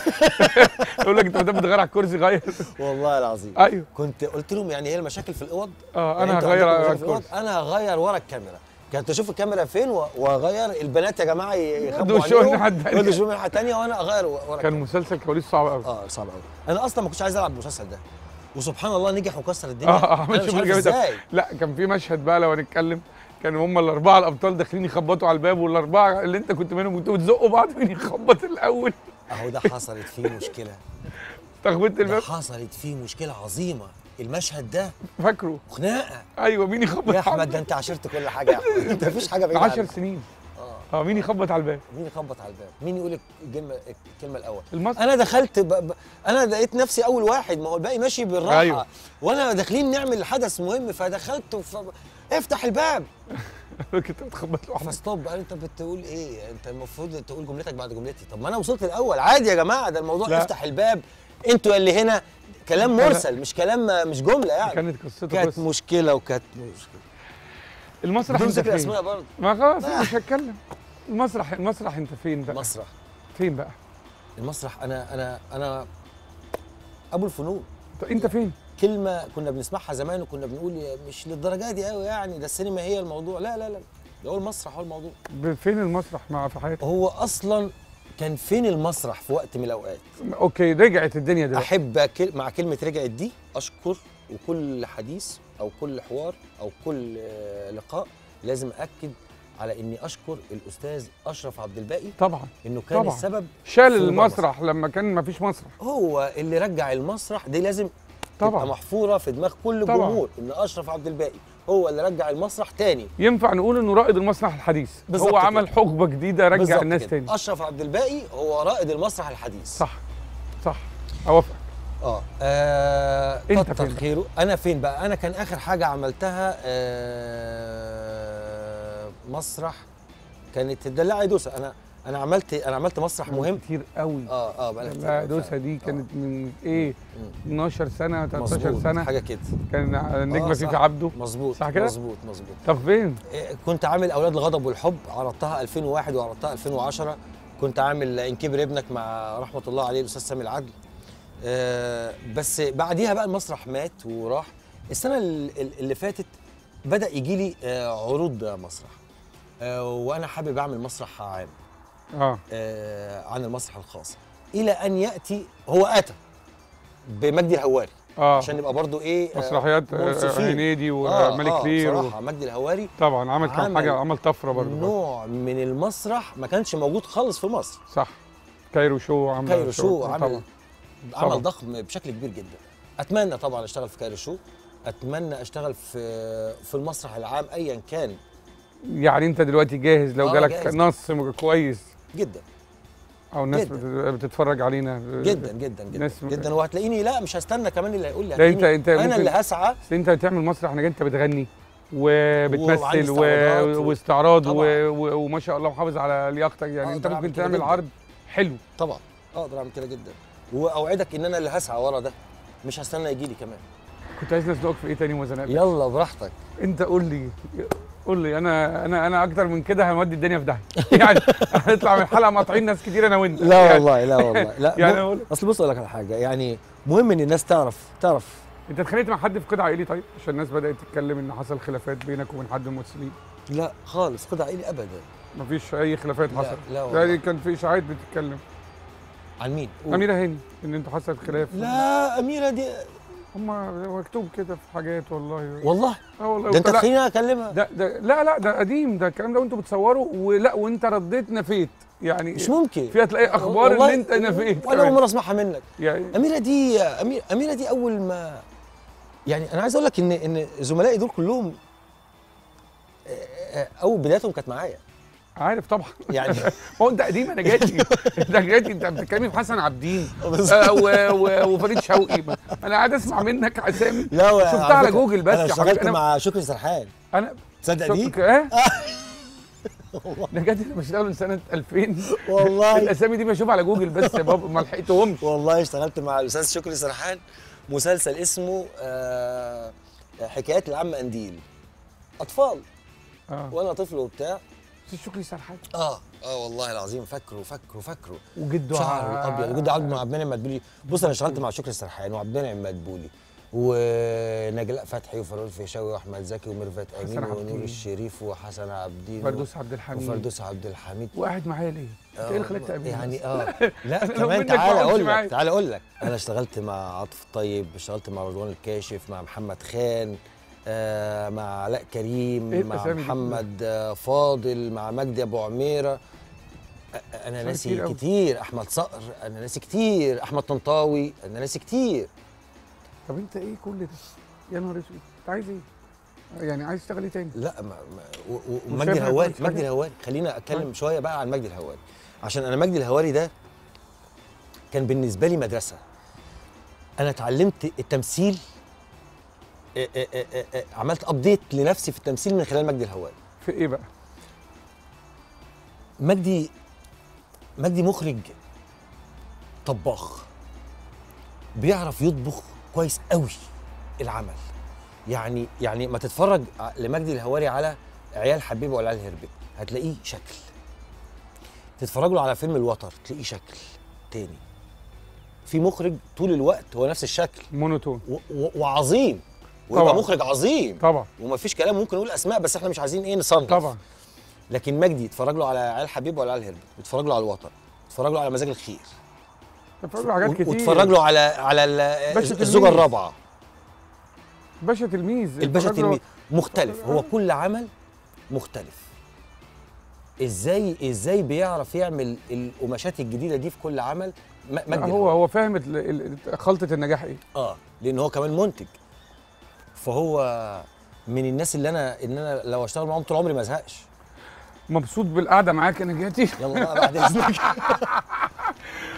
يقول لك انت ما دام بتغير على الكرسي غير والله العظيم ايوه كنت قلت لهم يعني هي المشاكل في الاوض اه يعني انا انتوا هغير عندكم على مشاكل في الأوض، الكرسي انا هغير ورا الكاميرا كانت اشوف الكاميرا فين و- واغير البنات يا جماعه يخبوا يودوا شغل عليهم ناحية تانية. يودوا شغل ناحيه ثانيه وانا اغير ورا كان الكاميرا. مسلسل كواليس صعب قوي اه صعب قوي انا اصلا ما كنتش عايز العب المسلسل ده وسبحان الله نجح وكسر الدنيا اه اه أنا عملت مش شغل عارف جامد أوي. ازاي لا كان في مشهد بقى لو هنتكلم كانوا هم الاربعه الابطال داخلين يخبطوا على الباب والاربعه اللي انت كنت منهم كنتوا بتزقوا بعض مين يخبط الاول اهو ده حصلت فيه مشكله تخبطت ده الباب حصلت فيه مشكله عظيمه المشهد ده فاكره خناقه ايوه مين يخبط يا على احمد ده انت عشرت كل حاجه يا احمد انت مفيش حاجه بعيده 10 عنك. سنين اه اه مين يخبط على الباب مين يخبط على الباب مين يقول الكلمه الكلمه الاول المصري انا دخلت ب... ب... انا لقيت نفسي اول واحد ما هو الباقي ماشي بالراحه أيوة. وانا داخلين نعمل حدث مهم فدخلت ف... افتح الباب كنت بتخبط لوحدك فستوب قال انت بتقول ايه انت المفروض تقول جملتك بعد جملتي طب ما انا وصلت الاول عادي يا جماعه ده الموضوع لا. افتح الباب انتوا اللي هنا كلام مرسل مش كلام مش جمله يعني كانت قصته كانت بس مشكله وكانت مشكله المسرح بدون انت ذكر فين؟ اسماء برضه ما خلاص أنا مش هتكلم المسرح المسرح انت فين بقى؟ مسرح فين بقى؟ المسرح انا انا انا ابو الفنون طب انت فين؟ كلمه كنا بنسمعها زمان وكنا بنقول يا- مش للدرجه دي قوي يعني ده السينما هي الموضوع لا لا لا ده هو المسرح هو الموضوع ب- فين المسرح مع في حياتك؟ هو اصلا كان فين المسرح في وقت من الاوقات اوكي رجعت الدنيا دلوقتي احب كل مع كلمه رجعت دي اشكر وكل حديث او كل حوار او كل آه، لقاء لازم اكد على اني اشكر الاستاذ اشرف عبد الباقي طبعا انه كان طبعا. السبب شال في موضوع المسرح لما كان ما فيش مسرح هو اللي رجع المسرح دي لازم طبعاً. تبقى محفوره في دماغ كل طبعاً. جمهور ان اشرف عبد الباقي هو اللي رجع المسرح تاني ينفع نقول انه رائد المسرح الحديث بالظبط هو كده. عمل حقبه جديده رجع بالظبط الناس كده. تاني اشرف عبد الباقي هو رائد المسرح الحديث صح صح اوافق اه, آه أنت كتر فين بقى؟ خيره انا فين بقى انا كان اخر حاجه عملتها آه مسرح كانت الدلاعه دوسه انا انا عملت انا عملت مسرح مهم كتير قوي اه اه بقى لا دوسه دي كانت من ايه 12 سنه 13 سنه حاجه كده كان النجمه آه، فيفي صح. عبده مظبوط صح كده؟ مظبوط مظبوط طب فين؟ إيه، كنت عامل اولاد الغضب والحب عرضتها 2001 وعرضتها 2010 كنت عامل ان كبر ابنك مع رحمه الله عليه الاستاذ سامي العدل آه، بس بعديها بقى المسرح مات وراح السنه ال- ال- اللي فاتت بدا يجي لي آه، عروض مسرح آه، وانا حابب اعمل مسرح عام اه آه، عن المسرح الخاص الى ان ياتي هو اتى بمجدي الهواري اه عشان نبقى برضو ايه آه، مسرحيات آه، منصفين. هنيدي آه، وملك آه، لير و... بصراحه مجدي الهواري طبعا عمل كام عمل حاجه عمل طفره برضه نوع من المسرح ما كانش موجود خالص في مصر صح كايرو شو عمل كايرو شو عمل طبعا عمل طبعاً. ضخم بشكل كبير جدا اتمنى طبعا اشتغل في كايرو شو اتمنى اشتغل في في المسرح العام ايا كان يعني انت دلوقتي جاهز لو آه، جالك جاهز. نص كويس جدا او الناس جداً. بت- بتتفرج علينا جدا جدا جدا ناس- جدا وهتلاقيني لا مش هستنى كمان اللي هيقول لي لا، انت- هتلاقيني انت انا ممكن- اللي هسعى بس انت بتعمل مسرح انك انت بتغني وعندي وبتمثل و... استعراضات و- واستعراض و... طبعاً. و... وما شاء الله محافظ على لياقتك يعني انت أقدر أعمل ممكن كده تعمل جداً. عرض حلو طبعا اقدر اعمل كده جدا واوعدك ان انا اللي هسعى ورا ده مش هستنى يجي لي كمان كنت عايز نزنقك في ايه تاني وما زنقتش يلا براحتك انت قول لي قول لي انا انا انا اكتر من كده هنودي الدنيا في داهيه يعني هنطلع من الحلقه مقاطعين ناس كتير انا وانت لا يعني والله لا والله لا يعني يعني أقول- اصل بص اقول لك على حاجه يعني مهم ان الناس تعرف تعرف انت اتخانقت مع حد في قطع عائلي طيب عشان الناس بدات تتكلم ان حصل خلافات بينك وبين حد من الممثلين لا خالص خد عقلي ابدا مفيش اي خلافات لا، حصلت لا والله. يعني كان في اشاعات بتتكلم عن مين قول. اميره هاني ان انتوا حصل خلاف لا اميره دي هم مكتوب كده في حاجات والله والله اه والله ده انت وطلع- تخليني اكلمها ده ده لا لا ده قديم ده الكلام ده وانتوا بتصوروا ولا وانت رديت نفيت يعني مش ممكن في هتلاقي اخبار ان والله انت نفيت ولا اول كمان. مره اسمعها منك يعني اميره دي أمير اميره دي اول ما يعني انا عايز اقول لك ان ان زملائي دول كلهم آه، آه، اول بدايتهم كانت معايا عارف طبعا يعني هو انت قديم انا جاتي انت جاتي انت بتتكلم في حسن عبدين آه، و- و- وفريد شوقي ما- انا قاعد اسمع منك اسامي لا و- شفتها على فكرة جوجل بس انا يا اشتغلت حبيبي انا مع شكري سرحان انا تصدق دي شفت- ايه انا جاتي انا بشتغل من سنه 2000 والله الاسامي دي بشوفها على جوجل بس يا بابا ما لحقتهمش والله اشتغلت مع الاستاذ شكري سرحان مسلسل اسمه آه، حكايات العم قنديل اطفال اه وانا طفل وبتاع استاذ شكري سرحان اه اه والله العظيم فاكره فاكره فاكره وجده شعر ع- ابيض وجد عبد مع عبد المنعم مدبولي بص انا اشتغلت مع شكري سرحان وعبد المنعم مدبولي ونجلاء فتحي وفاروق الفيشاوي واحمد زكي وميرفت امين عبدين. ونور الشريف وحسن عبدين فردوس عبد الحميد وفردوس عبد الحميد وقاعد معايا ليه؟ انت ايه اللي خلاك تقابلني؟ يعني اه لا أنا لو كمان منك ما تعالى أقعدش اقول معاك. لك تعالى اقول لك انا اشتغلت مع عاطف الطيب اشتغلت مع رضوان الكاشف مع محمد خان آه مع علاء كريم إيه مع الأسامي دي محمد آه فاضل مع مجدي ابو عميره آه، انا أسامي ناسي كتير أوي. كتير احمد صقر انا ناسي كتير احمد طنطاوي انا ناسي كتير طب انت ايه كل ده؟ يا نهار اسود انت عايز ايه؟ يعني عايز تشتغل ايه تاني؟ لا ما ما و- و- مش ومجدي شايف الهواري هيكون في مجدي حاجة؟ الهواري خلينا اتكلم طيب. شويه بقى عن مجدي الهواري عشان انا مجدي الهواري ده كان بالنسبه لي مدرسه انا اتعلمت التمثيل اه اه اه اه اه عملت ابديت لنفسي في التمثيل من خلال مجدي الهواري في ايه بقى؟ مجدي مجدي مخرج طباخ بيعرف يطبخ كويس قوي العمل يعني يعني ما تتفرج ع- لمجدي الهواري على عيال حبيبه ولا عيال هربت هتلاقيه شكل تتفرج له على فيلم الوتر تلاقيه شكل تاني في مخرج طول الوقت هو نفس الشكل مونوتون و- و- وعظيم ويبقى طبعاً. مخرج عظيم طبعا ومفيش كلام ممكن نقول اسماء بس احنا مش عايزين ايه نصنف طبعا لكن مجدي اتفرج له على عيال حبيب ولا عيال هرب اتفرج له على الوطن اتفرج له على مزاج الخير اتفرج له حاجات كتير واتفرج له على على ال- باشا الزوجه تلميذ. الرابعه باشا تلميذ الباشا اتفرج له- تلميذ مختلف هو كل عمل مختلف ازاي ازاي بيعرف يعمل القماشات الجديده دي في كل عمل م- لا، مجدي هو هو فاهم ال- ال- خلطه النجاح ايه؟ اه لان هو كمان منتج فهو من الناس اللي انا ان انا لو اشتغل معاهم طول عمري ما ازهقش مبسوط بالقعده معاك انا جاتي يلا بقى بعد اذنك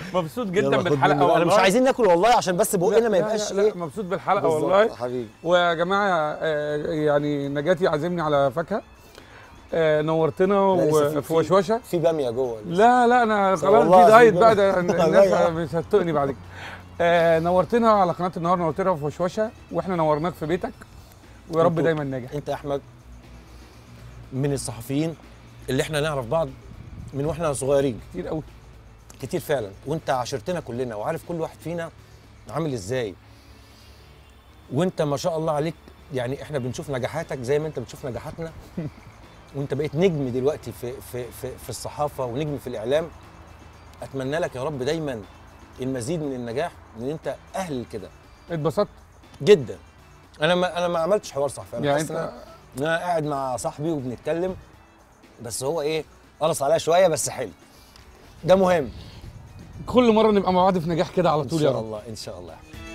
مبسوط يلا جدا خد بالحلقه مني بقى. والله انا مش عايزين ناكل والله عشان بس لا، بقنا ما لا، يبقاش لا، ايه لا، مبسوط بالحلقه بالظبط، والله حبيبي ويا جماعه آه، يعني نجاتي عازمني على فاكهه آه، نورتنا لا، لسه في- وفي في- وشوشه في باميه جوه لسه. لا لا انا خلاص والله دي دايت العظيم بقى ده والله الناس يعني. مش هتطقني بعد كده آه، نورتنا على قناه النهار نورتنا في وشوشه واحنا نورناك في بيتك ويا رب انتوا- دايما ناجح انت يا احمد من الصحفيين اللي احنا نعرف بعض من واحنا صغيرين كتير قوي كتير فعلا وانت عاشرتنا كلنا وعارف كل واحد فينا عامل ازاي وانت ما شاء الله عليك يعني احنا بنشوف نجاحاتك زي ما انت بتشوف نجاحاتنا وانت بقيت نجم دلوقتي في في في, في الصحافه ونجم في الاعلام اتمنى لك يا رب دايما المزيد من النجاح لان انت اهل كده اتبسطت جدا انا ما انا ما عملتش حوار صحفي انا يعني حاسس انت ان أنا- ان انا قاعد مع صاحبي وبنتكلم بس هو ايه قلص عليا شويه بس حلو ده مهم كل مره نبقى مع بعض في نجاح كده على ان طول يا شاء رب الله ان شاء الله